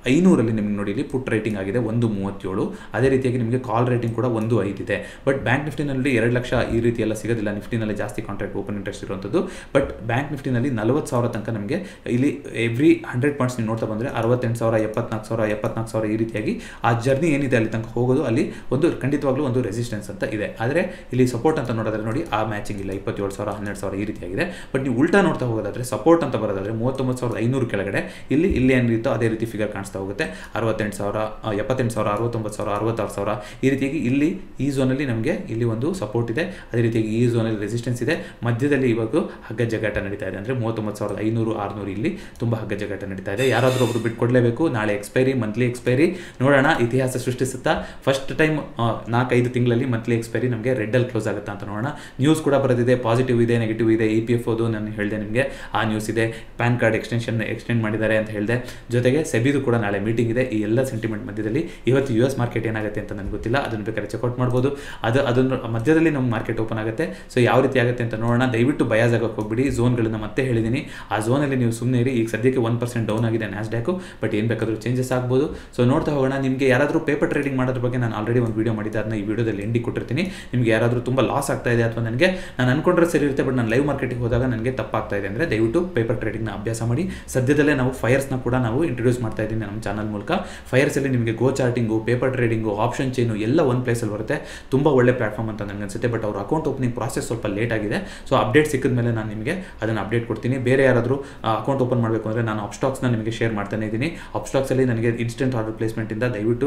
ಐನೂರಲ್ಲಿ ನಿಮಗೆ ನೋಡಿ ಇಲ್ಲಿ ಪುಟ್ ರೇಟಿಂಗ್ ಆಗಿದೆ ಒಂದು ಮೂವತ್ತೇಳು ಅದೇ ರೀತಿಯಾಗಿ ನಿಮಗೆ ಕಾಲ್ ರೇಟಿಂಗ್ ಕೂಡ ಒಂದು ಐದಿದೆ ಬಟ್ ಬ್ಯಾಂಕ್ ನಿಫ್ಟಿನಲ್ಲಿ ಎರಡು ಲಕ್ಷ ಈ ರೀತಿ ಎಲ್ಲ ಸಿಗೋದಿಲ್ಲ ನಿಫ್ಟಿನಲ್ಲಿ ಜಾಸ್ತಿ ಕಾಂಟ್ರಾಕ್ಟ್ ಓಪನ್ ಇಂಟ್ರೆಸ್ಟ್ ಇರುವಂಥದ್ದು ಬಟ್ ಬ್ಯಾಂಕ್ ನಿಫ್ಟಿನಲ್ಲಿ ನಲವತ್ತು ಸಾವಿರ ತನಕ ನಮಗೆ ಇಲ್ಲಿ ಎವ್ರಿ ಹಂಡ್ರೆಡ್ ಪಾಯಿಂಟ್ಸ್ ನೀವು ನೋಡ್ತಾ ಬಂದರೆ ಅರವತ್ತೆಂಟು ಸಾವಿರ ಎಪ್ಪತ್ನಾಲ್ಕು ಸಾವಿರ ಎಪ್ಪತ್ನಾಲ್ಕು ಸಾವಿರ ಈ ರೀತಿಯಾಗಿ ಆ ಜರ್ನಿ ಏನಿದೆ ಅಲ್ಲಿ ತನಕ ಹೋಗೋದು ಅಲ್ಲಿ ಒಂದು ಖಂಡಿತವಾಗ್ಲೂ ಒಂದು ರೆಸಿಸ್ಟೆನ್ಸ್ ಅಂತ ಇದೆ ಆದರೆ ಇಲ್ಲಿ ಸಪೋರ್ಟ್ ಅಂತ ನೋಡಿದ್ರೆ ನೋಡಿ ಆ ಮ್ಯಾಚಿಂಗ್ ಇಲ್ಲ ಇಪ್ಪತ್ತೇಳು ಸಾವಿರ ಹನ್ನೆರಡು ಸಾವಿರ ಈ ರೀತಿಯಾಗಿದೆ ಬಟ್ ನೀವು ಉಲ್ಟಾ ನೋಡ್ತಾ ಹೋಗೋದಾದ್ರೆ ಸಪೋರ್ಟ್ ಅಂತ ಬರೋದಾದ್ರೆ ಮೂವತ್ತೊಂಬತ್ತು ಸಾವಿರದ ಐನೂರು ಕೆಳಗಡೆ ಇಲ್ಲಿ ಇಲ್ಲಿ ಏನಿರುತ್ತೋ ಅದೇ ರೀತಿ ಫಿಗರ್ ಕಾಣಿಸ್ತಾ ಹೋಗುತ್ತೆ ಅರವತ್ತೆಂಟು ಸಾವಿರ ಆ, ಎಪ್ಪತ್ತೆಂಟು ಸಾವಿರ ಅರವತ್ತೊಂಬತ್ತು ಸಾವಿರ ಅರವತ್ತಾರು ಸಾವಿರ ಈ ರೀತಿಯಾಗಿ ಇಲ್ಲಿ ಈ ಝೋನಲ್ಲಿ ನಮಗೆ ಇಲ್ಲಿ ಒಂದು ಸಪೋರ್ಟ್ ಇದೆ ಅದೇ ರೀತಿಯಾಗಿ ಈ ಝೋನಲ್ಲಿ ರೆಸಿಸ್ಟೆನ್ಸ್ ಇದೆ ಮಧ್ಯದಲ್ಲಿ ಇವಾಗ ಹಗ್ಗ ಜಗಾಟ ನಡೀತಾ ಇದೆ ಅಂದರೆ ಮೂವತ್ತೊಂಬತ್ತು ಸಾವಿರದ ಐನೂರು ಆರುನೂರು ಇಲ್ಲಿ ತುಂಬ ಹಗ್ಗ ಜಗಾಟ ನಡೀತಾ ಇದೆ ಯಾರಾದರೂ ಒಬ್ರು ಬಿಟ್ಕೊಡ್ಲೇಬೇಕು ನಾಳೆ ಎಕ್ಸ್ಪೈರಿ ಮಂತ್ಲಿ ಎಕ್ಸ್ಪೈರಿ ನೋಡೋಣ ಇತಿಹಾಸ ಸೃಷ್ಟಿಸುತ್ತಾ ಫಸ್ಟ್ ಟೈಮ್ ನಾಲ್ಕೈದು ತಿಂಗಳಲ್ಲಿ ಮಂತ್ಲಿ ಎಕ್ಸ್ಪೈರಿ ನಮಗೆ ರೆಡ್ಡಲ್ಲಿ ಕ್ಲೋಸ್ ಆಗುತ್ತಾ ಅಂತ ನೋಡೋಣ ನ್ಯೂಸ್ ಕೂಡ ಬರೋದಿದೆ ಪಾಸಿಟಿವ್ ಇದೆ ನೆಗೆಟಿವ್ ಇದೆ ಇ ಪಿ ಎಫ್ ಓದು ನಾನು ಹೇಳಿದೆ ನಿಮಗೆ ಆ ನ್ಯೂಸ್ ಇದೆ ಪ್ಯಾನ್ ಕಾರ್ಡ್ ಎಕ್ಸ್ಟೆನ್ಷನ್ ಎಕ್ಸ್ಟೆಂಡ್ ಮಾಡಿದ್ದಾರೆ ಅಂತ ಹೇಳಿದೆ ಜೊತೆಗೆ ಸೆಬಿದು ಕೂಡ ನಾಳೆ ಮೀಟಿಂಗ್ ಇದೆ ಈ ಎಲ್ಲ ಸೆಂಟಿಮೆಂಟ್ ಮಧ್ಯದಲ್ಲಿ ಇವತ್ತು ಯು ಎಸ್ ಮಾರ್ಕೆಟ್ ಏನಾಗುತ್ತೆ ಅಂತ ನನಗೆ ಗೊತ್ತಿಲ್ಲ ಅದನ್ನು ಬೇಕಾದ್ರೆ ಚೆಕ್ಔಟ್ ಮಾಡ್ಬೋದು ಅದು ಅದನ್ನು ಮಧ್ಯದಲ್ಲಿ ನಮ್ಮ ಮಾರ್ಕೆಟ್ ಓಪನ್ ಆಗುತ್ತೆ ಸೊ ಯಾವ ರೀತಿ ಆಗುತ್ತೆ ಅಂತ ನೋಡೋಣ ದಯವಿಟ್ಟು ಬಯಾಸ್ ಆಗೋಕೆ ಹೋಗ್ಬಿಡಿ ಝೋನ್ಗಳನ್ನ ಮತ್ತೆ ಹೇಳಿದ್ದೀನಿ ಆ ಝೋನಲ್ಲಿ ನೀವು ಸುಮ್ಮನೆ ಇರಿ ಈಗ ಸದ್ಯಕ್ಕೆ ಒನ್ ಪರ್ಸೆಂಟ್ ಡೌನ್ ಆಗಿದೆ ನ್ಯಾಸ್ಡ್ಯಾಕು ಬಟ್ ಏನು ಬೇಕಾದರೂ ಚೇಂಜಸ್ ಆಗ್ಬೋದು ಸೊ ನೋಡ್ತಾ ಹೋಗೋಣ ನಿಮಗೆ ಯಾರಾದರೂ ಪೇಪರ್ ಟ್ರೇಡಿಂಗ್ ಮಾಡೋದ್ರ ಬಗ್ಗೆ ನಾನು ಆಲ್ರೆಡಿ ಒಂದು ವೀಡಿಯೋ ಮಾಡಿದ್ದೆ ಅದನ್ನ ಈ ವಿಡಿಯೋದಲ್ಲಿ ಎಂಡಿ ಕೊಟ್ಟಿರ್ತೀನಿ ನಿಮಗೆ ಯಾರಾದರೂ ತುಂಬ ಲಾಸ್ ಆಗ್ತಾ ಇದೆ ಅಥವಾ ನನಗೆ ನಾನು ಅನ್ಕೊಂಡ್ರೆ ಸರಿ ಇರುತ್ತೆ ಬಟ್ ನಾನು ಲೈವ್ ಮಾರ್ಕೆಟಿಂಗ್ ಹೋದಾಗ ನನಗೆ ತಪ್ಪಾಗ್ತಾ ಇದೆ ಅಂದರೆ ದಯವಿಟ್ಟು ಪೇಪರ್ ಟ್ರೇಡಿಂಗ್ನ ಅಭ್ಯಾಸ ಮಾಡಿ ಸದ್ಯದಲ್ಲೇ ನಾವು ಫೈರ್ಸ್ನ ಕೂಡ ನಾವು ಇಂಟ್ರೊಡ್ಯೂಸ್ ಮಾಡ್ತಾ ಇದ್ದೀನಿ ನಮ್ಮ ಚಾನಲ್ ಮೂಲಕ ಫೈರ್ಸಲ್ಲಿ ನಿಮಗೆ go charting paper trading option chain ಎಲ್ಲ ಒಂದು ಪ್ಲೇಸಲ್ಲಿ ಬರುತ್ತೆ ತುಂಬ ಒಳ್ಳೆ ಪ್ಲಾಟ್ಫಾರ್ಮ್ ಅಂತ ನನಗೆ ಅನ್ಸುತ್ತೆ ಬಟ್ ಅವ್ರ ಅಕೌಂಟ್ ಓಪನಿಂಗ್ ಪ್ರಾಸೆಸ್ ಸ್ವಲ್ಪ ಲೇಟ್ ಆಗಿದೆ ಸೊ ಅಪ್ಡೇಟ್ ಸಿಕ್ಕಿದ ಮೇಲೆ ನಾನು ನಿಮಗೆ ಅದನ್ನು ಅಪ್ಡೇಟ್ ಕೊಡ್ತೀನಿ ಬೇರೆ ಯಾರಾದರೂ ಅಕೌಂಟ್ ಓಪನ್ ಮಾಡಬೇಕು ಅಂದರೆ ನಾನು ಅಪ್ಸ್ಟಾಕ್ಸ್ನ ನಿಮಗೆ ಶೇರ್ ಮಾಡ್ತಾನೆ ಇದ್ದೀನಿ ಅಪ್ಸ್ಟಾಕ್ಸಲ್ಲಿ ನನಗೆ ಇನ್ಸ್ಟೆಂಟ್ ಆರ್ಡರ್ ಪ್ಲೇಸ್ಮೆಂಟಿಂದ ದಯವಿಟ್ಟು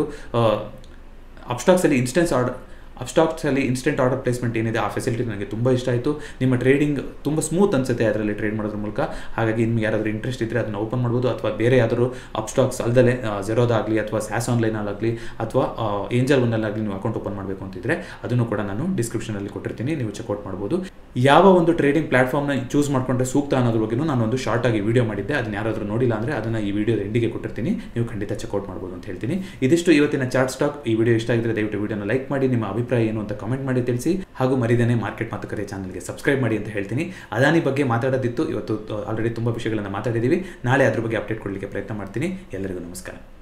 ಅಪ್ಸ್ಟಾಕ್ಸಲ್ಲಿ ಇನ್ಸ್ಟೆನ್ಸ್ ಆರ್ಡರ್ ಅಪ್ಸ್ಟಾಕ್ಸಲ್ಲಿ ಇನ್ಸ್ಟೆಂಟ್ ಆರ್ಡರ್ ಪ್ಲೇಸ್ಮೆಂಟ್ ಏನಿದೆ ಆ ಫೆಸಿಲಿಟಿ ನನಗೆ ತುಂಬ ಇಷ್ಟ ಆಯಿತು ನಿಮ್ಮ ಟ್ರೇಡಿಂಗ್ ತುಂಬ ಸ್ಮೂತ್ ಅನಿಸುತ್ತೆ ಅದರಲ್ಲಿ ಟ್ರೇಡ್ ಮಾಡೋದ್ರ ಮೂಲಕ ಹಾಗಾಗಿ ನಿಮ್ಗೆ ಯಾರಾದರೂ ಇಂಟ್ರೆಸ್ಟ್ ಇದ್ದರೆ ಅದನ್ನು ಓಪನ್ ಮಾಡ್ಬೋದು ಅಥವಾ ಬೇರೆ ಯಾವ್ದಾದ್ರು ಅಪ್ಸ್ಟಾಕ್ಸ್ ಅಲ್ಲದೆ ಜೆರೋದಾಗಲಿ ಅಥವಾ ಸ್ಯಾಸ್ ಆನ್ಲೈನಲ್ಲಾಗಲಿ ಅಥವಾ ಏಂಜಲ್ ಒನ್ನಲ್ಲಾಗಲಿ ನೀವು ಅಕೌಂಟ್ ಓಪನ್ ಮಾಡಬೇಕು ಅಂತಿದ್ರೆ ಅದನ್ನು ಕೂಡ ನಾನು ಡಿಸ್ಕ್ರಿಪ್ಷನಲ್ಲಿ ಕೊಟ್ಟಿರ್ತೀನಿ ನೀವು ಚೆಕ್ಔಟ್ ಮಾಡ್ಬೋದು ಯಾವ ಒಂದು ಟ್ರೇಡಿಂಗ್ ಪ್ಲಾಟ್ಫಾರ್ಮ್ನ ಚೂಸ್ ಮಾಡ್ಕೊಂಡ್ರೆ ಸೂಕ್ತ ಅನ್ನೋದ್ರ ಬಗ್ಗೆನೂ ನಾನು ಒಂದು ಶಾರ್ಟ್ ಆಗಿ ವಿಡಿಯೋ ಮಾಡಿದ್ದೆ ಅದನ್ನ ಯಾರಾದರೂ ನೋಡಿಲ್ಲ ಅಂದರೆ ಅದನ್ನು ಈ ವಿಡಿಯೋದ ಎಂಡಿಗೆ ಕೊಟ್ಟಿರ್ತೀನಿ ನೀವು ಖಂಡಿತ ಚೆಕ್ಔಟ್ ಮಾಡ್ಬೋದು ಅಂತ ಹೇಳ್ತೀನಿ ಇದಿಷ್ಟು ಇವತ್ತಿನ ಚಾರ್ಟ್ ಸ್ಟಾಕ್ ಈ ವಿಡಿಯೋ ಇಷ್ಟ ಆಗಿದ್ರೆ ದಯವಿಟ್ಟು ವಿಡಿಯೋನ ಲೈಕ್ ಮಾಡಿ ನಿಮ್ಮ ಅಭಿಪ್ರಾಯ ಏನು ಅಂತ ಕಮೆಂಟ್ ಮಾಡಿ ತಿಳಿಸಿ ಹಾಗೂ ಮರಿದೇನೆ ಮಾರ್ಕೆಟ್ ಮಾತುಕತೆ ಚಾನಲ್ಗೆ ಸಬ್ಸ್ಕ್ರೈಬ್ ಮಾಡಿ ಅಂತ ಹೇಳ್ತೀನಿ ಅದಾನಿ ಬಗ್ಗೆ ಮಾತಾಡೋದಿತ್ತು ಇವತ್ತು ಆಲ್ರೆಡಿ ತುಂಬ ವಿಷಯಗಳನ್ನು ಮಾತಾಡಿದ್ದೀವಿ ನಾಳೆ ಅದ್ರ ಬಗ್ಗೆ ಅಪ್ಡೇಟ್ ಕೊಡಲಿಕ್ಕೆ ಪ್ರಯತ್ನ ಮಾಡ್ತೀನಿ ಎಲ್ಲರಿಗೂ ನಮಸ್ಕಾರ